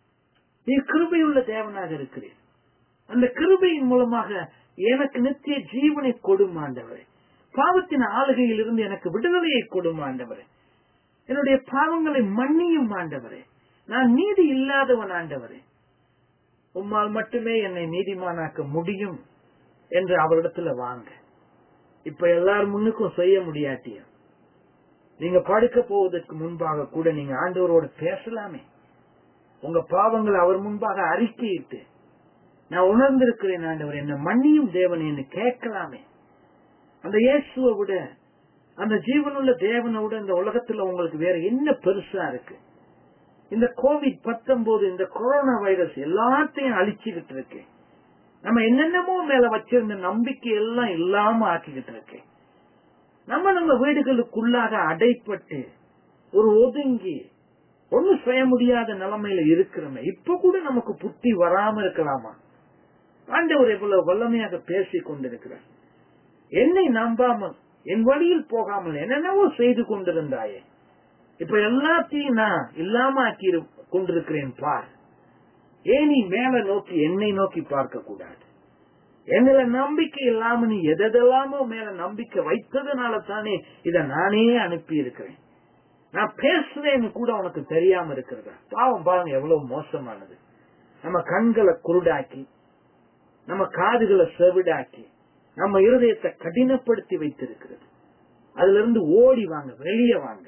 நீ கிருபையுள்ள தேவனாக இருக்கிறீர் அந்த கிருபையின் மூலமாக எனக்கு நித்திய ஜீவனை கொடும் ஆண்டவரே பாவத்தின் ஆளுகையில் இருந்து எனக்கு விடுதலையை கொடும் ஆண்டவரே என்னுடைய பாவங்களை மன்னியும் ஆண்டவரே நான் நீதி இல்லாதவன் ஆண்டவரே உம்மால் மட்டுமே என்னை நீதிமானாக்க முடியும் என்று அவரிடத்துல வாங்க இப்ப எல்லார் முன்னுக்கும் செய்ய முடியாட்டியும் நீங்க படுக்க போவதற்கு முன்பாக கூட நீங்க ஆண்டவரோட பேசலாமே உங்க பாவங்களை அவர் முன்பாக அறிக்கையிட்டு நான் உணர்ந்திருக்கிறேன் ஆண்டவர் என்ன மன்னியும் தேவன் என்று கேட்கலாமே அந்த இயேசுவை விட அந்த ஜீவனுள்ள தேவனை விட இந்த உலகத்துல உங்களுக்கு வேற என்ன பெருசா இருக்கு இந்த கோவிட் பத்தொன்பது இந்த கொரோனா வைரஸ் எல்லாத்தையும் அழிச்சுக்கிட்டு இருக்கு நம்ம என்னென்னமோ மேல வச்சிருந்த நம்பிக்கை எல்லாம் இல்லாம ஆக்கிக்கிட்டு இருக்கு நம்ம நம்ம வீடுகளுக்குள்ளாக அடைப்பட்டு ஒரு ஒதுங்கி ஒண்ணும் செய்ய முடியாத நிலைமையில இருக்கிறோமே இப்ப கூட நமக்கு புத்தி வராம இருக்கலாமா ஆண்டவர் எவ்வளவு வல்லமையாக பேசிக் கொண்டிருக்கிறார் என்னை நம்பாமல் என் வழியில் போகாமல் என்னென்னவோ செய்து கொண்டிருந்தாயே இப்ப எல்லாத்தையும் நான் இல்லாம ஆக்கி கொண்டிருக்கிறேன் பார் ஏன் நீ மேல நோக்கி என்னை நோக்கி பார்க்க கூடாது என்னல நம்பிக்கை இல்லாம நீ எதெல்லாமோ மேல நம்பிக்கை வைத்ததுனால தானே இத நானே அனுப்பி இருக்கிறேன் நான் பேசுறேன்னு கூட உனக்கு தெரியாம இருக்கிறதா பாவம் பாருங்க எவ்வளவு மோசமானது நம்ம கண்களை குருடாக்கி நம்ம காதுகளை செவிடாக்கி நம்ம இருதயத்தை கடினப்படுத்தி வைத்திருக்கிறது அதுல இருந்து ஓடி வாங்க வெளியே வாங்க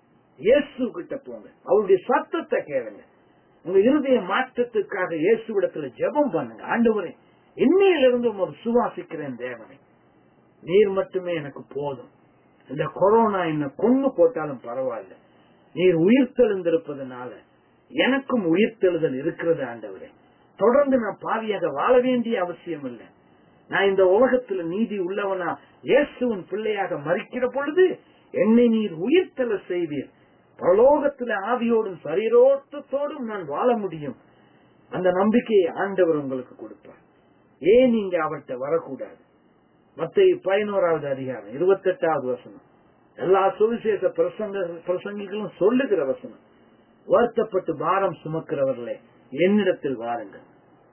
இயேசு கிட்ட போங்க அவருடைய சத்தத்தை கேளுங்க உங்க இருதய மாற்றத்துக்காக இயேசுவிடத்துல ஜெபம் பண்ணுங்க ஆண்டவரே இன்னையிலிருந்து ஒரு சுவாசிக்கிறேன் தேவனை நீர் மட்டுமே எனக்கு போதும் இந்த கொரோனா என்ன கொண்டு போட்டாலும் பரவாயில்ல நீர் உயிர்த்தெழுந்திருப்பதனால எனக்கும் உயிர்த்தெழுதல் இருக்கிறது ஆண்டவரே தொடர்ந்து நான் பாவியாக வாழ வேண்டிய அவசியம் இல்லை நான் இந்த உலகத்துல நீதி உள்ளவனா இயேசுவின் பிள்ளையாக மறிக்கிற பொழுது என்னை நீர் உயிர்த்தெழ செய்வீர் பரலோகத்துல ஆவியோடும் சரீரோட்டத்தோடும் நான் வாழ முடியும் அந்த நம்பிக்கையை ஆண்டவர் உங்களுக்கு கொடுப்பார் ஏன் நீங்க அவர்கிட்ட வரக்கூடாது மத்த பதினோராவது அதிகாரம் இருபத்தி எட்டாவது வசனம் எல்லா சுவிசேஷ பிரசங்க பிரசங்கிகளும் சொல்லுகிற வசனம் வருத்தப்பட்டு பாரம் சுமக்கிறவர்களே என்னிடத்தில் வாருங்கள்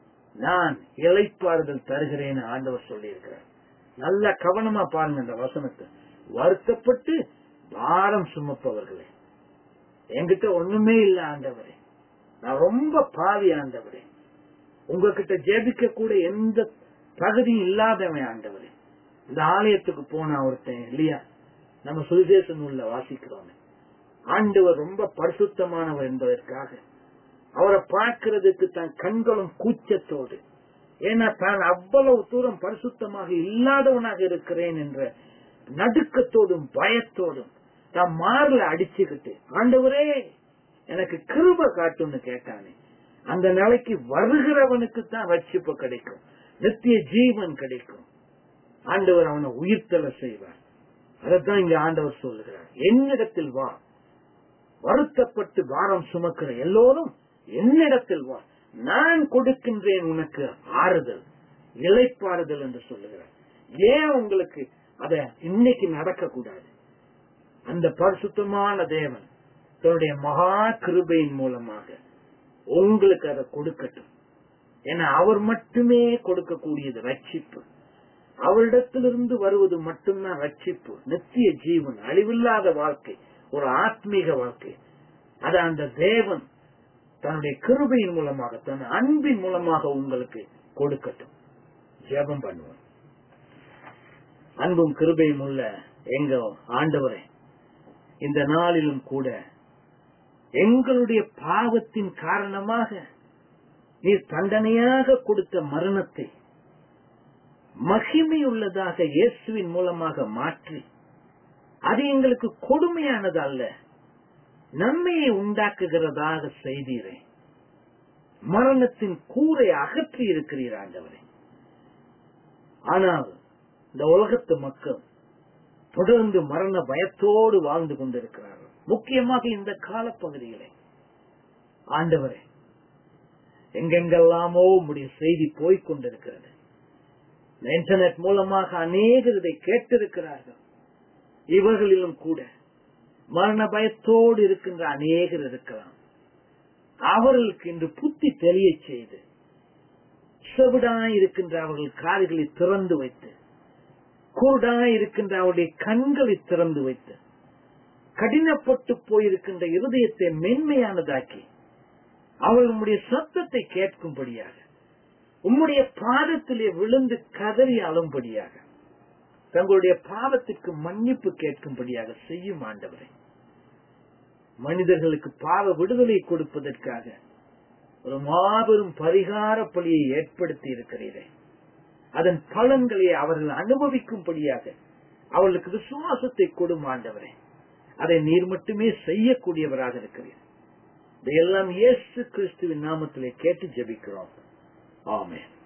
நான் இலைப்பாறுதல் தருகிறேன்னு ஆண்டவர் சொல்லி இருக்கிறார் நல்ல கவனமா பாருங்க அந்த வசனத்தை வருத்தப்பட்டு பாரம் சுமப்பவர்களே என்கிட்ட ஒண்ணுமே இல்ல ஆண்டவரே நான் ரொம்ப பாவி ஆண்டவரே உங்ககிட்ட ஜெபிக்க கூட எந்த தகுதியும் இல்லாதவன் ஆண்டவரே இந்த ஆலயத்துக்கு போன ஒருத்தன் இல்லையா நம்ம சுவிசேஷ நூல்ல வாசிக்கிறோம் ஆண்டவர் ரொம்ப பரிசுத்தமானவர் என்பதற்காக அவரை பார்க்கிறதுக்கு தன் கண்களும் கூச்சத்தோடு ஏன்னா தான் அவ்வளவு தூரம் பரிசுத்தமாக இல்லாதவனாக இருக்கிறேன் என்ற நடுக்கத்தோடும் பயத்தோடும் தான் மார்ல அடிச்சுக்கிட்டு ஆண்டவரே எனக்கு கிருப காட்டும்னு கேட்டானே அந்த நிலைக்கு வருகிறவனுக்கு தான் ரட்சிப்பு கிடைக்கும் நித்திய ஜீவன் கிடைக்கும் ஆண்டவர் அவனை உயிர்த்தல செய்வார் அதைத்தான் இங்க ஆண்டவர் சொல்லுகிறார் என்னிடத்தில் வா வருத்தப்பட்டு பாரம் சுமக்கிற எல்லோரும் என்னிடத்தில் வா நான் கொடுக்கின்றேன் உனக்கு ஆறுதல் இலைப்பாறுதல் என்று சொல்லுகிறார் ஏன் உங்களுக்கு அத இன்னைக்கு நடக்க கூடாது அந்த பரிசுத்தமான தேவன் தன்னுடைய மகா கிருபையின் மூலமாக உங்களுக்கு அதை கொடுக்கட்டும் ஏன்னா அவர் மட்டுமே கொடுக்கக்கூடியது ரட்சிப்பு அவரிடத்திலிருந்து வருவது மட்டும்தான் ரட்சிப்பு நித்திய ஜீவன் அழிவில்லாத வாழ்க்கை ஒரு ஆத்மீக வாழ்க்கை அது அந்த தேவன் தன்னுடைய கிருபையின் மூலமாக தன் அன்பின் மூலமாக உங்களுக்கு கொடுக்கட்டும் ஜெபம் பண்ணுவோம் அன்பும் கிருபையும் உள்ள எங்க ஆண்டவரே இந்த நாளிலும் கூட எங்களுடைய பாவத்தின் காரணமாக நீர் தண்டனையாக கொடுத்த மரணத்தை மகிமையுள்ளதாக இயேசுவின் மூலமாக மாற்றி அது எங்களுக்கு கொடுமையானது அல்ல நன்மையை உண்டாக்குகிறதாக செய்தீரே மரணத்தின் கூரை அகற்றி இருக்கிறீர் ஆண்டவரே ஆனால் இந்த உலகத்து மக்கள் தொடர்ந்து மரண பயத்தோடு வாழ்ந்து கொண்டிருக்கிறார்கள் முக்கியமாக இந்த காலப்பகுதியிலே ஆண்டவரே எங்கெங்கெல்லாமோ உடைய செய்தி போய்க் கொண்டிருக்கிறது இன்டர்நெட் மூலமாக அநேகர் இதை கேட்டிருக்கிறார்கள் இவர்களிலும் கூட மரண பயத்தோடு இருக்கின்ற அநேகர் இருக்கலாம் அவர்களுக்கு இன்று புத்தி தெளிய செய்து செவிடாய் இருக்கின்ற அவர்கள் காதுகளை திறந்து வைத்து குருடாய் இருக்கின்ற அவருடைய கண்களை திறந்து வைத்து கடினப்பட்டு போயிருக்கின்ற இருதயத்தை மென்மையானதாக்கி அவர்கள் உம்முடைய சத்தத்தை கேட்கும்படியாக உம்முடைய பாதத்திலே விழுந்து கதறி அழும்படியாக தங்களுடைய பாவத்திற்கு மன்னிப்பு கேட்கும்படியாக செய்யும் ஆண்டவரை மனிதர்களுக்கு பாவ விடுதலை கொடுப்பதற்காக ஒரு மாபெரும் பரிகார பலியை ஏற்படுத்தி இருக்கிறீரே அதன் பலன்களை அவர்கள் அனுபவிக்கும்படியாக அவர்களுக்கு விசுவாசத்தை கொடும் ஆண்டவரே அதை நீர் மட்டுமே செய்யக்கூடியவராக இருக்கிறீர் இதையெல்லாம் இயேசு கிறிஸ்துவின் நாமத்திலே கேட்டு ஜெபிக்கிறோம் ஆமென்